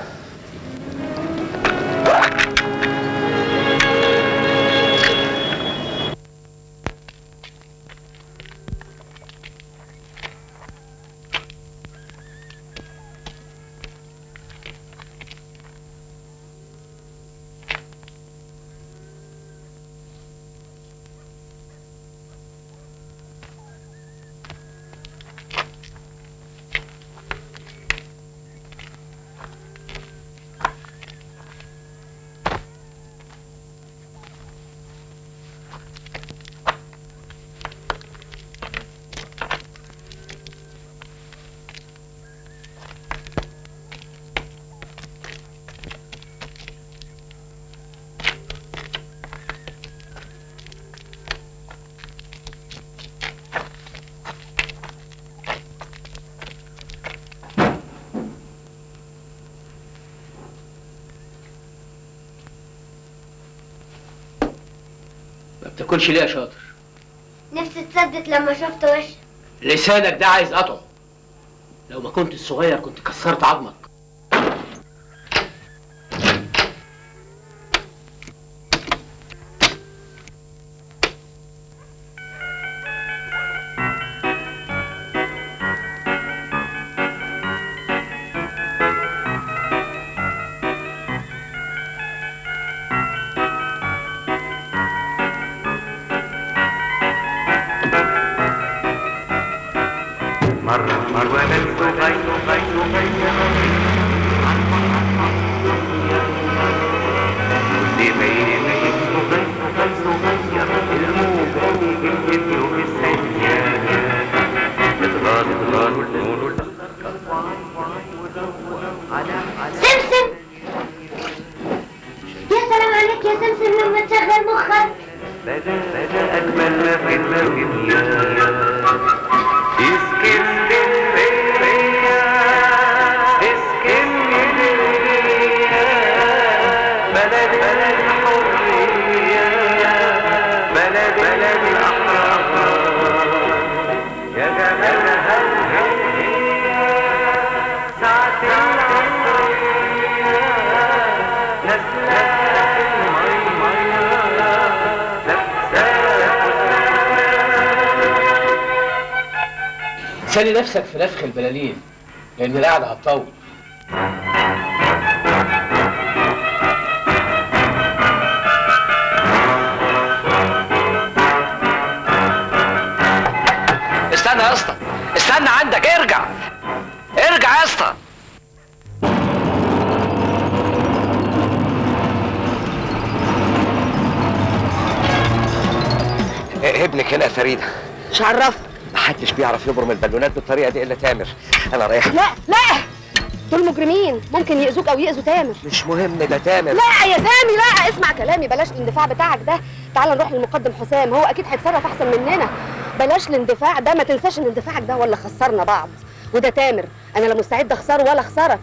ما بتاكلش ليه يا شاطر
نفسي تصدت لما شفت وشك
لسانك ده عايز قطعه لو ما كنت صغير كنت كسرت عظمك
مرة مرة ولد صغير صغير كل ما يجي صغير صغير الموجة يجي له في الثانية تتغاض تتغاض نقول
سمسم يا سلام عليك يا سمسم لما تشغل مخك
بدا بدا أجمل ما في الدنيا اسكندرية اسكندرية بلد بلد الحرية بلد بلد الأحرار يا جمالها الهية ساعة العصرية نازلة المية
سالي نفسك في نفخ البلالين لان القعده هتطول
استنى يا اسطى استنى عندك ارجع ارجع يا اسطى إيه ابنك هنا يا فريده
مش عرفك
محدش بيعرف يبرم البالونات بالطريقه دي الا تامر انا رايح
لا لا دول مجرمين ممكن يأذوك او يأذوا تامر
مش مهم ده تامر
لا يا سامي لا اسمع كلامي بلاش الاندفاع بتاعك ده تعال نروح للمقدم حسام هو اكيد هيتصرف احسن مننا بلاش الاندفاع ده ما تنساش ان اندفاعك ده هو اللي خسرنا بعض وده تامر انا لا مستعد اخسره ولا اخسرك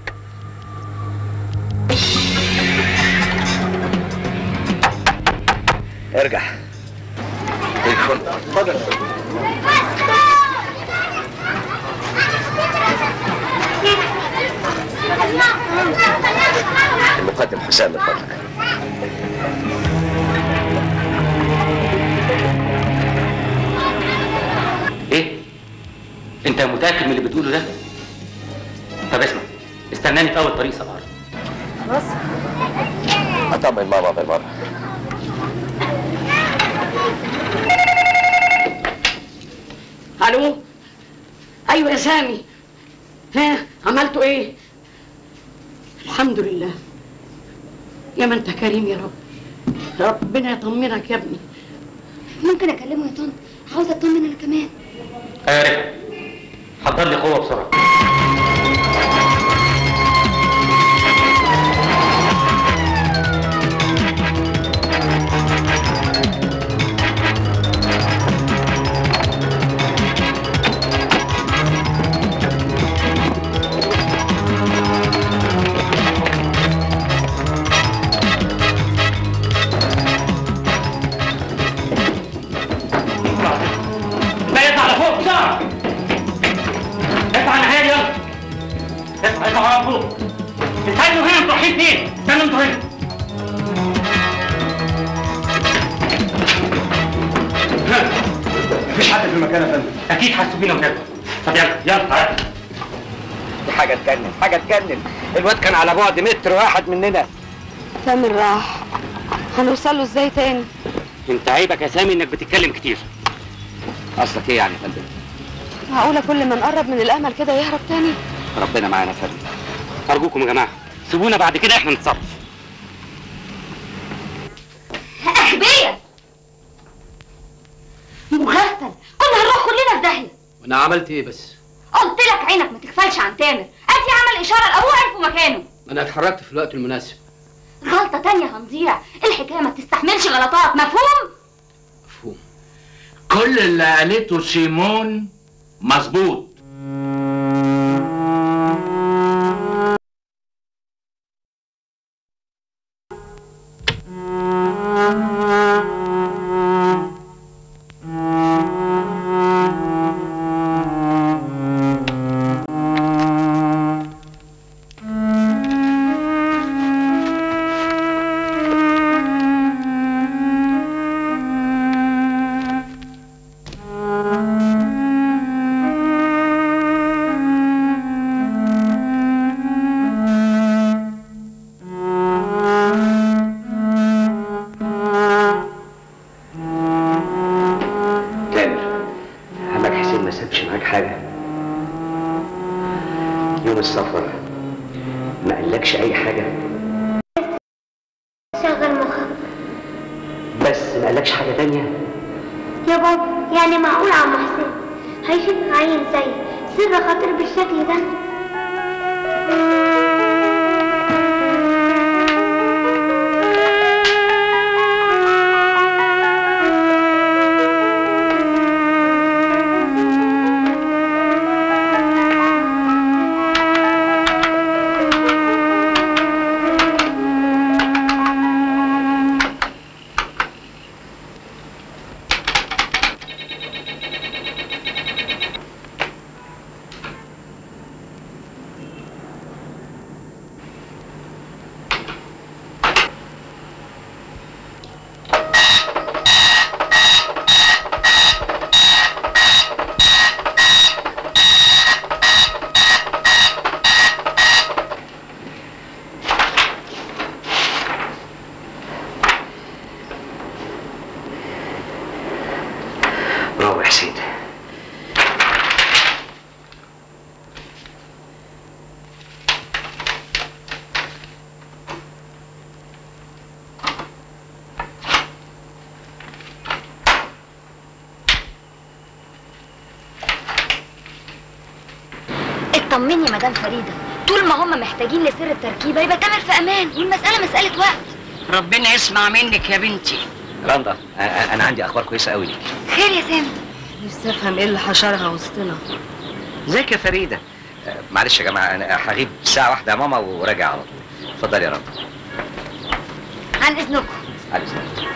ارجع تليفون اتفضل المقدم حسام من فضلك
ايه انت متاكد من اللي بتقوله ده طب اسمع استناني في اول طريق صباح
خلاص
اطمن ماما بالمره
الو ايوه يا سامي ها عملتوا ايه الحمد لله يا ما انت كريم يا رب ربنا يطمنك يا ابني
ممكن اكلمه يا طنط عاوزه اطمن انا كمان
عارف حضر لي قوه بسرعه
ما يطلع لفوق بسرعه رايحين فين؟ استنوا انتوا هنا
مفيش حد في المكان يا فندم
اكيد حسوا بينا وهناك طب يلا يلا تعالى دي حاجه تجنن حاجه تجنن الواد كان على بعد متر واحد مننا
تامر راح هنوصل له ازاي تاني
انت عيبك يا سامي انك بتتكلم كتير قصدك ايه يعني يا فندم
معقوله كل ما نقرب من الامل كده يهرب تاني
ربنا معانا يا فندم ارجوكم يا جماعه سيبونا بعد كده احنا نتصرف
أغبية مغفل كنا هنروح كلنا في داهية
وانا عملت ايه بس
قلت لك عينك ما تغفلش عن تامر ادي عمل اشارة لابوه عرفوا مكانه
انا اتحركت في الوقت المناسب
غلطة تانية هنضيع الحكاية ما تستحملش غلطات مفهوم
كل اللي قالته سيمون مظبوط
تامر عمك حسين ما سابش معاك حاجه يوم السفر ما قالكش اي حاجه
شغل مخك
بس ما قالكش حاجه تانية
يا بابا يعني معقول عم حسين هيشوف عين زي سر خاطر بالشكل ده
برافو يا حسين
اطمني يا مدام فريدة طول ما هم محتاجين لسر التركيبة يبقى تامر في امان والمسألة مسألة وقت
ربنا يسمع منك يا بنتي
رندا أ- أ- انا عندي اخبار كويسه قوي ليك
خير يا سامي
نفسي افهم ايه اللي حشرها وسطنا
ازيك يا فريده أ، معلش يا جماعه انا هغيب ساعه واحده يا ماما وراجع على طول اتفضلي يا رندا
عن اذنكم
على إذنك.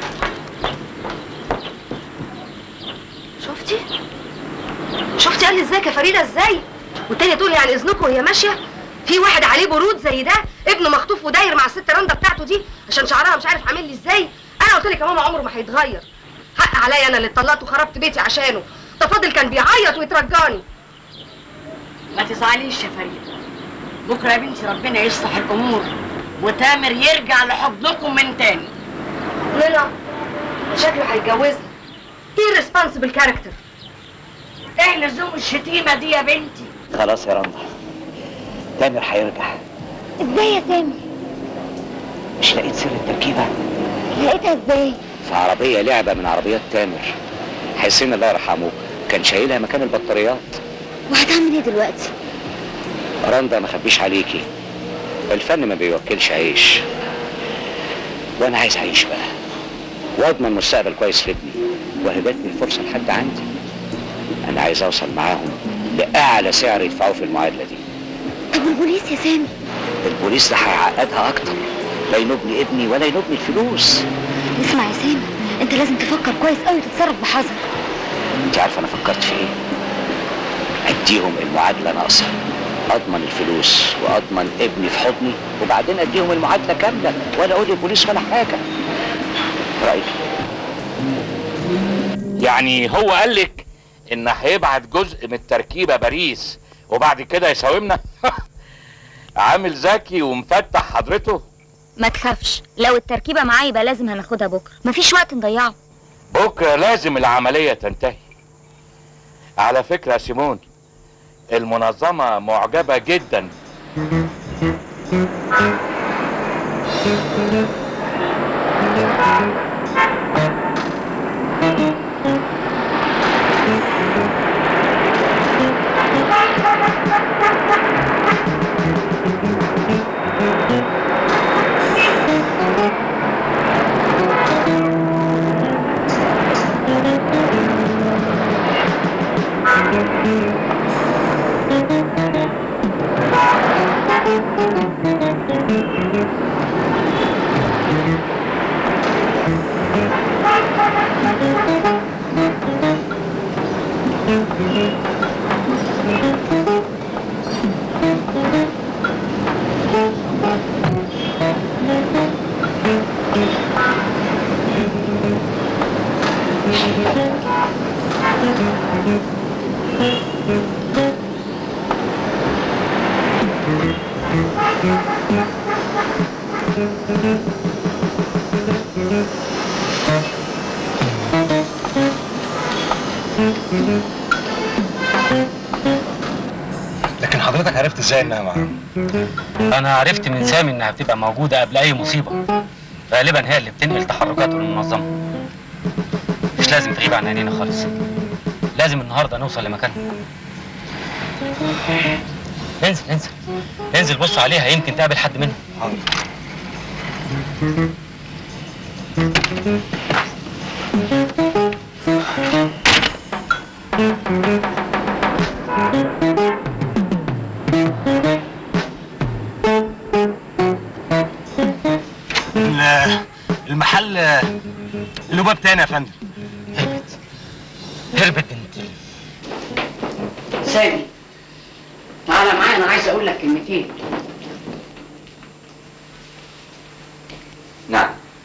شفتي شفتي قال لي ازيك يا فريده ازاي والتانية تقول لي عن اذنكم وهي ماشيه في واحد عليه برود زي ده ابنه مخطوف وداير مع الست رندا بتاعته دي عشان شعرها مش عارف عامل لي ازاي انا قلت لك يا ماما عمره ما هيتغير حق عليا انا اللي اتطلقت وخربت بيتي عشانه ده فاضل كان بيعيط ويترجاني
ما تزعليش يا فريدة بكرة يا بنتي ربنا يصلح الأمور وتامر يرجع لحضنكم من تاني
منى شكله هيتجوزني ايه ريسبونسبل كاركتر
ايه لزوم الشتيمة دي يا بنتي
خلاص يا رندا تامر هيرجع
ازاي يا سامي
مش لقيت سر التركيبه
لقيتها ازاي
في عربيه لعبه من عربيات تامر حسين الله يرحمه كان شايلها مكان البطاريات
وهتعمل ايه دلوقتي
رندا ما خبيش عليكي الفن ما بيوكلش عيش وانا عايز اعيش بقى واضمن مستقبل كويس لابني وهبتني الفرصه لحد عندي انا عايز اوصل معاهم لاعلى سعر يدفعوه في المعادله دي
طب والبوليس يا سامي
البوليس ده هيعقدها اكتر لا ينوبني ابني ولا ينوبني الفلوس
اسمع يا سامي انت لازم تفكر كويس قوي وتتصرف بحذر
انت عارفه انا فكرت في ايه اديهم المعادله ناقصه
اضمن الفلوس واضمن ابني في حضني وبعدين اديهم المعادله كامله ولا اقول للبوليس ولا حاجه رايك
يعني هو قال لك ان هيبعت جزء من التركيبه باريس وبعد كده يساومنا عامل ذكي ومفتح حضرته
ما تخافش لو التركيبة معايا يبقى لازم هناخدها بكرة مفيش وقت نضيعه
بكره لازم العمليه تنتهي على فكره يا سيمون المنظمه معجبه جدا
لكن حضرتك عرفت ازاي انها معاه؟
انا عرفت من سامي انها بتبقى موجوده قبل اي مصيبه غالبا هي اللي بتنقل تحركاته للمنظمه مش لازم تغيب عن عينينا خالص لازم النهارده نوصل لمكانها انزل انزل انزل بص عليها يمكن تقابل حد منهم
ال- المحل له باب تاني يا فندم
هربت بنت
سامي تعالى معايا انا عايز اقول لك كلمتين
نعم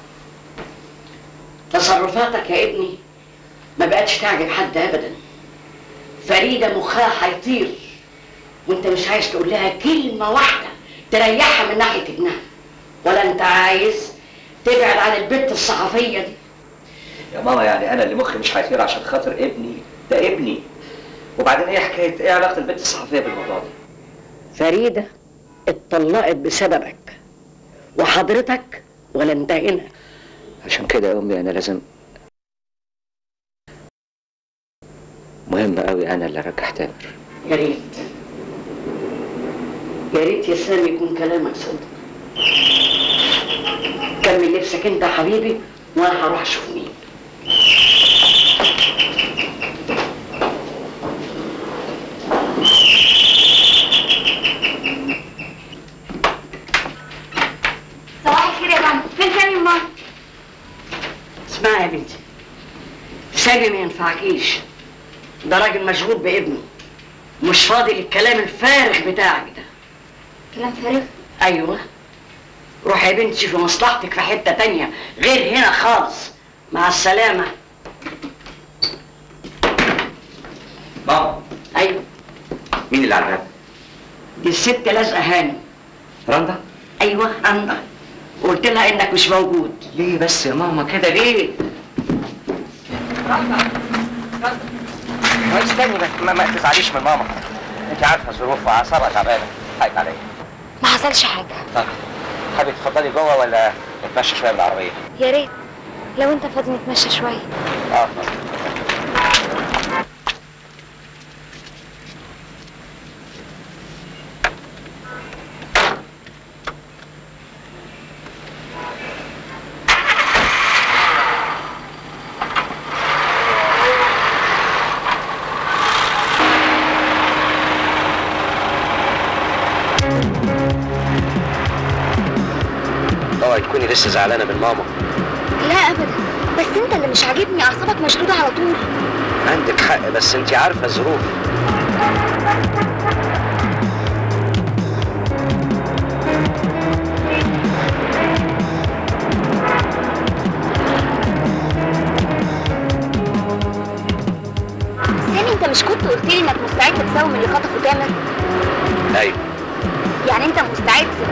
تصرفاتك يا ابني ما بقتش تعجب حد ابدا فريده مخها هيطير وانت مش عايز تقول لها كلمه واحده تريحها من ناحيه ابنها ولا انت عايز تبعد عن البت الصحفيه دي
يا ماما يعني انا اللي مخي مش هيطير عشان خاطر ابني ده ابني وبعدين ايه حكايه ايه علاقه البنت الصحفيه بالموضوع ده
فريده اتطلقت بسببك وحضرتك ولا انت هنا
عشان كده يا امي انا لازم مهم قوي انا اللي ارجع تامر
يا ريت يا ريت يا سامي يكون كلامك صدق كمل لبسك انت يا حبيبي وانا هروح اشوف مين
صباح الخير يا ماما فين سامي وماما
اسمعي يا بنتي سامي ما ينفعكيش ده راجل مشغول بابنه مش فاضي للكلام الفارغ بتاعك ده
كلام فارغ
ايوه روحي يا بنتي في مصلحتك في حته تانية غير هنا خالص مع السلامه
ماما
ايوه
مين اللي على الباب؟
دي الست لازقه هانم
رندا
ايوه رندا قلت لها انك مش موجود
ليه بس يا ماما كده ليه؟ ما استني بس ما, ما تزعليش من ماما انت عارفه ظروفها اعصابها تعبانه حقك عليا
ما حصلش حاجة
طب حابب تفضلي جوه ولا نتمشى شويه بالعربيه؟
يا ريت لو انت فاضي نتمشى شوية
اه اوعي تكوني لسه زعلانه من ماما
لا ابدا بس انت اللي مش عاجبني اعصابك مشدودة على طول
عندك حق بس انت عارفه الظروف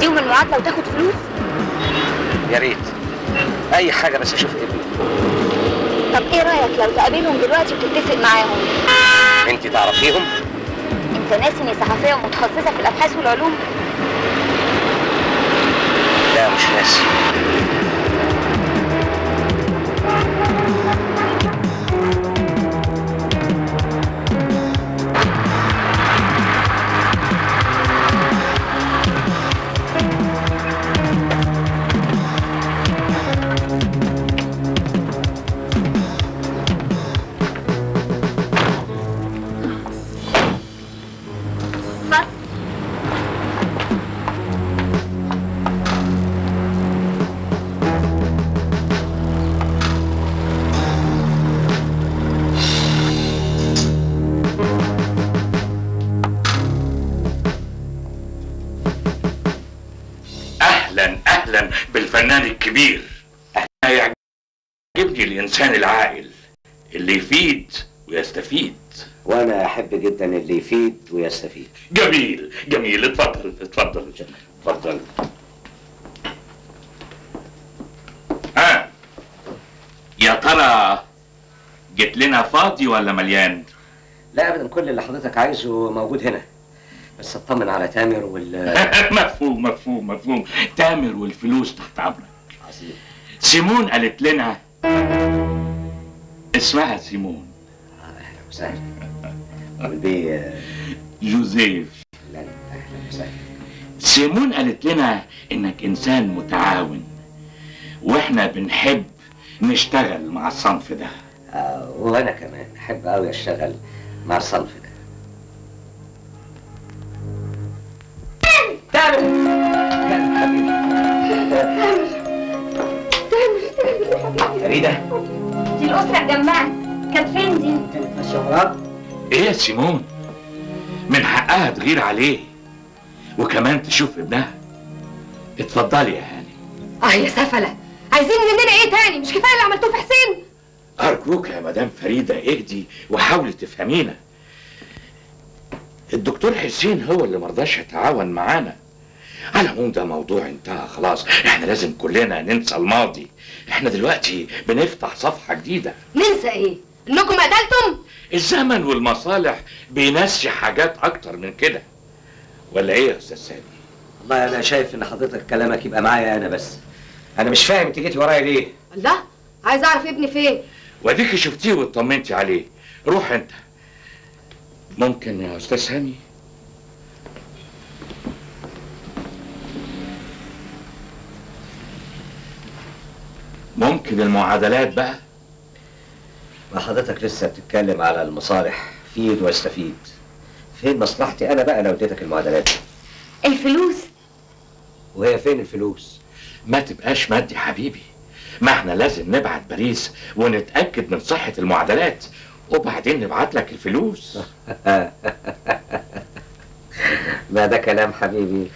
تديهم المعادله وتاخد فلوس
يا ريت اي حاجه بس اشوف ابني
طب ايه رايك لو تقابلهم دلوقتي وتتفق معاهم
انت تعرفيهم
انت ناسي اني صحفيه ومتخصصه في الابحاث والعلوم
لا مش ناسي
اهلا اهلا بالفنان الكبير انا يعجبني الانسان العاقل اللي يفيد ويستفيد
وانا احب جدا اللي يفيد ويستفيد
جميل جميل اتفضل اتفضل اتفضل ها يا ترى جيت لنا فاضي ولا مليان
لا ابدا كل اللي حضرتك عايزه موجود هنا بس اطمن على تامر وال
مفهوم مفهوم مفهوم تامر والفلوس تحت امرك سيمون قالت لنا اسمها سيمون
اهلا وسهلا والبي
جوزيف
لا اهلا وسهلا
سيمون قالت لنا انك انسان متعاون واحنا بنحب نشتغل مع الصنف ده
آه وانا كمان احب قوي اشتغل مع الصنف ده تامر تامر حبيبي فريده
دي الاسره اتجمعت كانت فين دي
كانت ماشيه وراك
ايه يا سيمون من حقها تغير عليه وكمان تشوف ابنها اتفضلي يا هاني
اه يا سفله عايزين مننا ايه تاني مش كفايه اللي عملتوه في حسين
أرجوك يا مدام فريدة اهدي وحاولي تفهمينا الدكتور حسين هو اللي مرضاش يتعاون معانا على العموم ده موضوع انتهى خلاص احنا لازم كلنا ننسى الماضي احنا دلوقتي بنفتح صفحة جديدة
ننسى ايه انكم قتلتم
الزمن والمصالح بينسي حاجات اكتر من كده ولا ايه يا استاذ سامي
والله انا شايف ان حضرتك كلامك يبقى معايا انا بس انا مش فاهم انت جيتي ورايا ليه
الله عايز اعرف ابني فين
واديكي شفتيه واطمنتي عليه روح انت ممكن يا استاذ سامي ممكن المعادلات بقى
ما حضرتك لسه بتتكلم على المصالح فيد واستفيد فين مصلحتي انا بقى لو اديتك المعادلات
الفلوس
وهي فين الفلوس
ما تبقاش مادي حبيبي ما احنا لازم نبعت باريس ونتاكد من صحه المعادلات وبعدين نبعت لك الفلوس
ما ده كلام حبيبي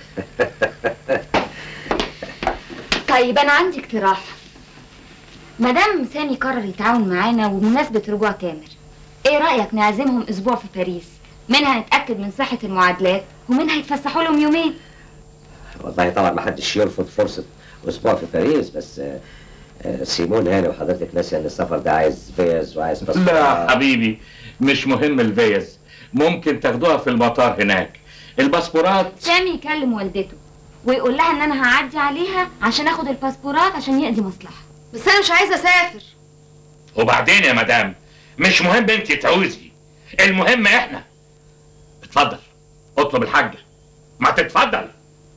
طيب انا عندي اقتراح مدام سامي قرر يتعاون معانا وبمناسبه رجوع تامر ايه رايك نعزمهم اسبوع في باريس منها نتاكد من صحه المعادلات ومنها يتفسحوا لهم يومين
والله طبعا ما حدش يرفض فرصه اسبوع في باريس بس آه، آه، سيمون هاني وحضرتك ناسي ان السفر ده عايز فيز وعايز باسبور
لا حبيبي مش مهم الفيز ممكن تاخدوها في المطار هناك الباسبورات
سامي يكلم والدته ويقول لها ان انا هعدي عليها عشان اخد الباسبورات عشان يقضي مصلحه
بس انا مش عايزه اسافر
وبعدين يا مدام مش مهم انت تعوزي المهم احنا اتفضل اطلب الحاجة ما تتفضل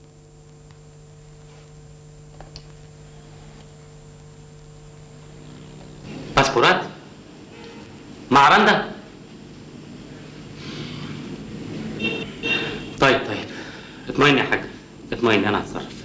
باسبورات مع رندا طيب طيب اطمئني يا حاج اطمئني انا هتصرف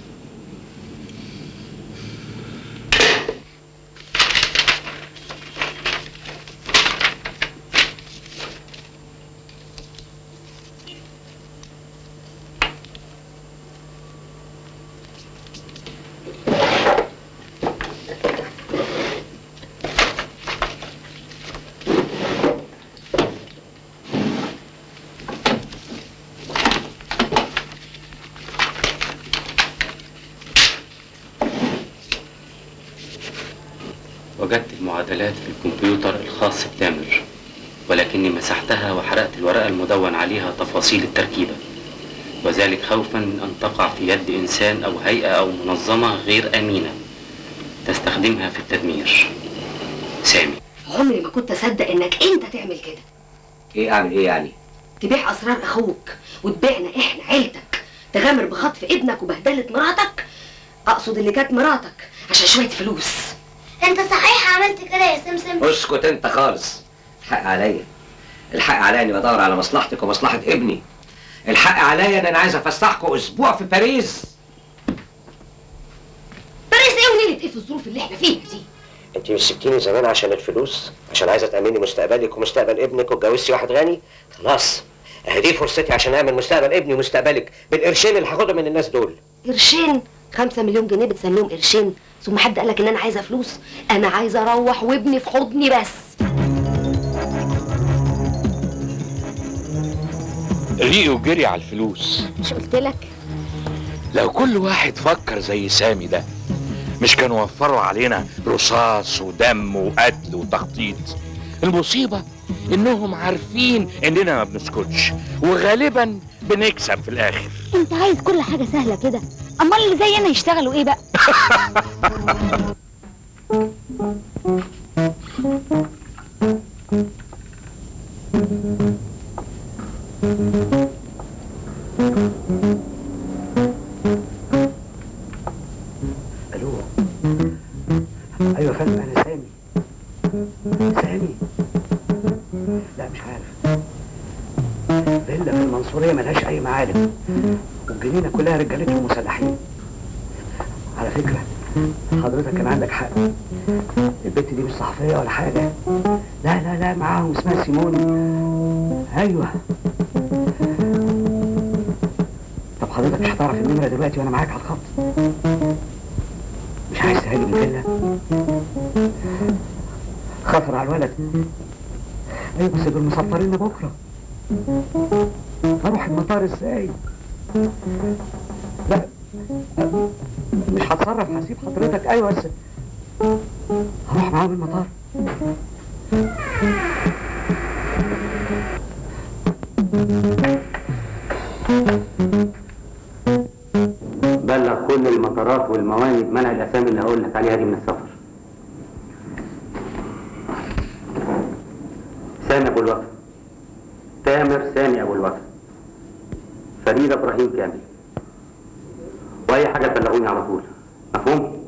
وجدت المعادلات في الكمبيوتر الخاص بتامر ولكني مسحتها وحرقت الورقة المدون عليها تفاصيل التركيبة وذلك خوفا من أن تقع في يد إنسان أو هيئة أو منظمة غير أمينة تستخدمها في التدمير سامي
عمري ما كنت اصدق انك انت تعمل كده
ايه اعمل ايه يعني
تبيع اسرار اخوك وتبيعنا احنا عيلتك تغامر بخطف ابنك وبهدله مراتك اقصد اللي كانت مراتك عشان شويه فلوس
انت صحيح عملت كده يا سمسم
اسكت انت خالص الحق عليا الحق عليا اني بدور على مصلحتك ومصلحه ابني الحق عليا ان انا عايز افسحكم اسبوع في باريس
باريس ايه ونيلة ايه في الظروف اللي احنا فيها دي
انت مش سبتيني زمان عشان الفلوس عشان عايزه تامني مستقبلك ومستقبل ابنك وتجوزتي واحد غني خلاص اهي دي فرصتي عشان اعمل مستقبل ابني ومستقبلك بالقرشين اللي هاخدهم من الناس دول
قرشين خمسة مليون جنيه بتسميهم قرشين ثم حد قالك ان انا عايزه فلوس انا عايزه اروح وابني في حضني بس
ريقه جري على الفلوس
مش قلت لك
لو كل واحد فكر زي سامي ده مش كانوا وفروا علينا رصاص ودم وقتل وتخطيط المصيبة انهم عارفين اننا ما بنسكتش وغالبا بنكسب في الاخر
انت عايز كل حاجه سهله كده امال اللي زينا يشتغلوا ايه بقى
الو ايوه يا فندم انا سامي سامي لا مش عارف فيلا في المنصوريه ملهاش اي معالم والجنينه كلها رجالتهم مسلحين على فكره حضرتك كان عندك حق البت دي مش صحفيه ولا حاجه لا لا لا معاهم اسمها سيمون ايوه طب حضرتك مش هتعرف النمره دلوقتي وانا معاك على الخط مش عايز تهاجم الفيلا خطر على الولد ايوه بس دول مسافرين بكره اروح المطار ازاي لا مش هتصرف هسيب حضرتك ايوه بس هروح معاهم المطار
بلغ كل المطارات والموانئ بمنع الاسامي اللي هقول لك عليها دي من السفر سامي ابو الوفا تامر سامي ابو الوفا فريد ابراهيم كامل واي حاجه تبلغوني على طول مفهوم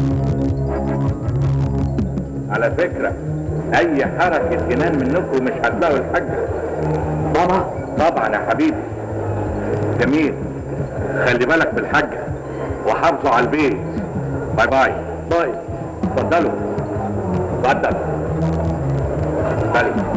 على فكرة أي حركة جنان منكم مش هتلاقوا الحاجة طبعا طبعا يا حبيبي جميل خلي بالك بالحاجة وحافظوا على البيت باي باي باي اتفضلوا اتفضل اتفضلي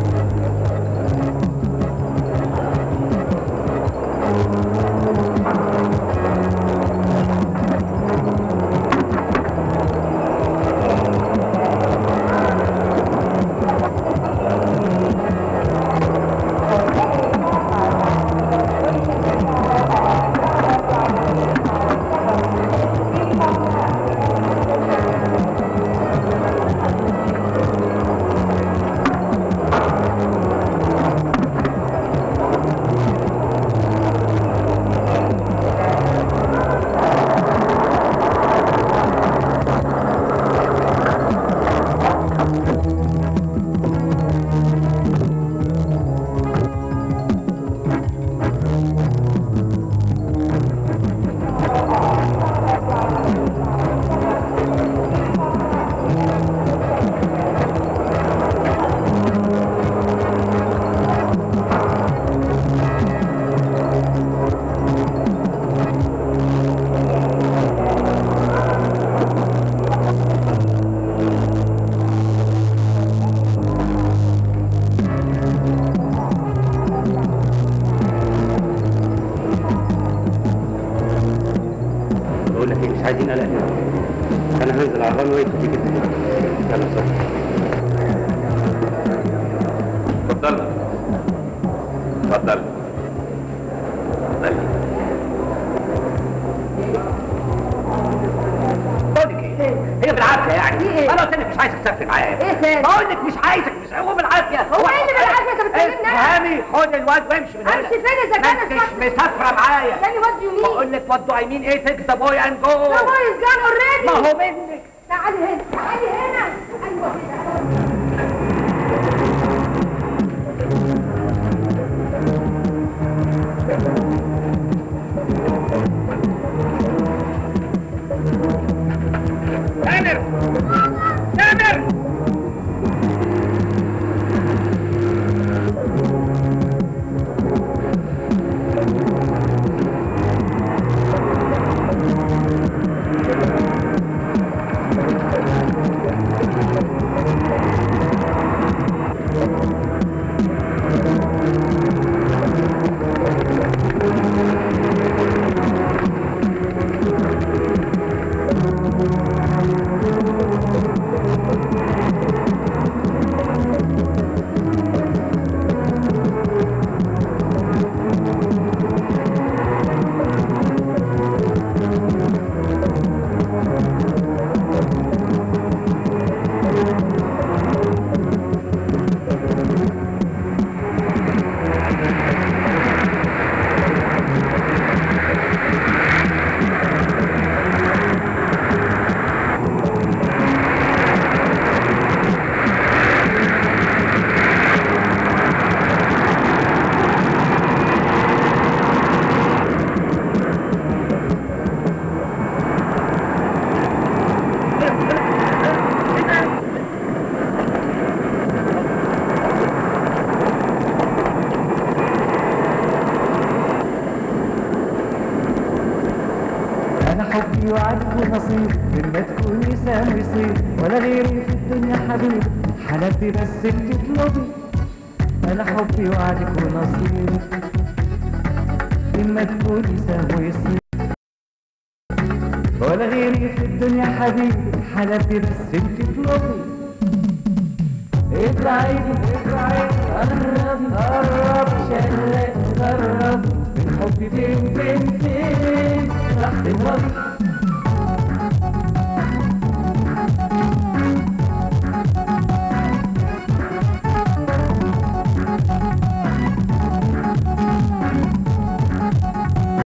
بقول لك ايه مش عايزين قلق هنا انا هنزل على الران واي تيجي يلا صح
اتفضل اتفضل
هي بالعقل بالعافيه يعني
في إيه؟
انا قلت لك مش عايزك تسافري معايا
ايه تاني؟
بقول لك مش عايزك مش هو بالعافيه
هو ايه اللي بالعافيه انت بتكلمني انا؟
افهمي خد الواد وامشي من هنا
امشي فين اذا كان
ما انتش مسافره معايا
تاني واد يمين
بقول لك وات اي مين ايه تيك ذا بوي اند جو
ذا بوي از جان اوريدي
ما هو منك
تعالي هنا تعالي هنا ايوه كده
تامر تامر
انا حبي وعدك ونصيب لما تكوني سام يصير ولا غيري في الدنيا حبيب حلبي بس انت تطلبي انا حبي وعدك ونصيب لما تكوني سام يصير ولا غيري في الدنيا حبيب حلبي بس انت تطلبي اطلعي اطلعي قرب قرب شلق قرب من حبي فين فين فين راح تهربي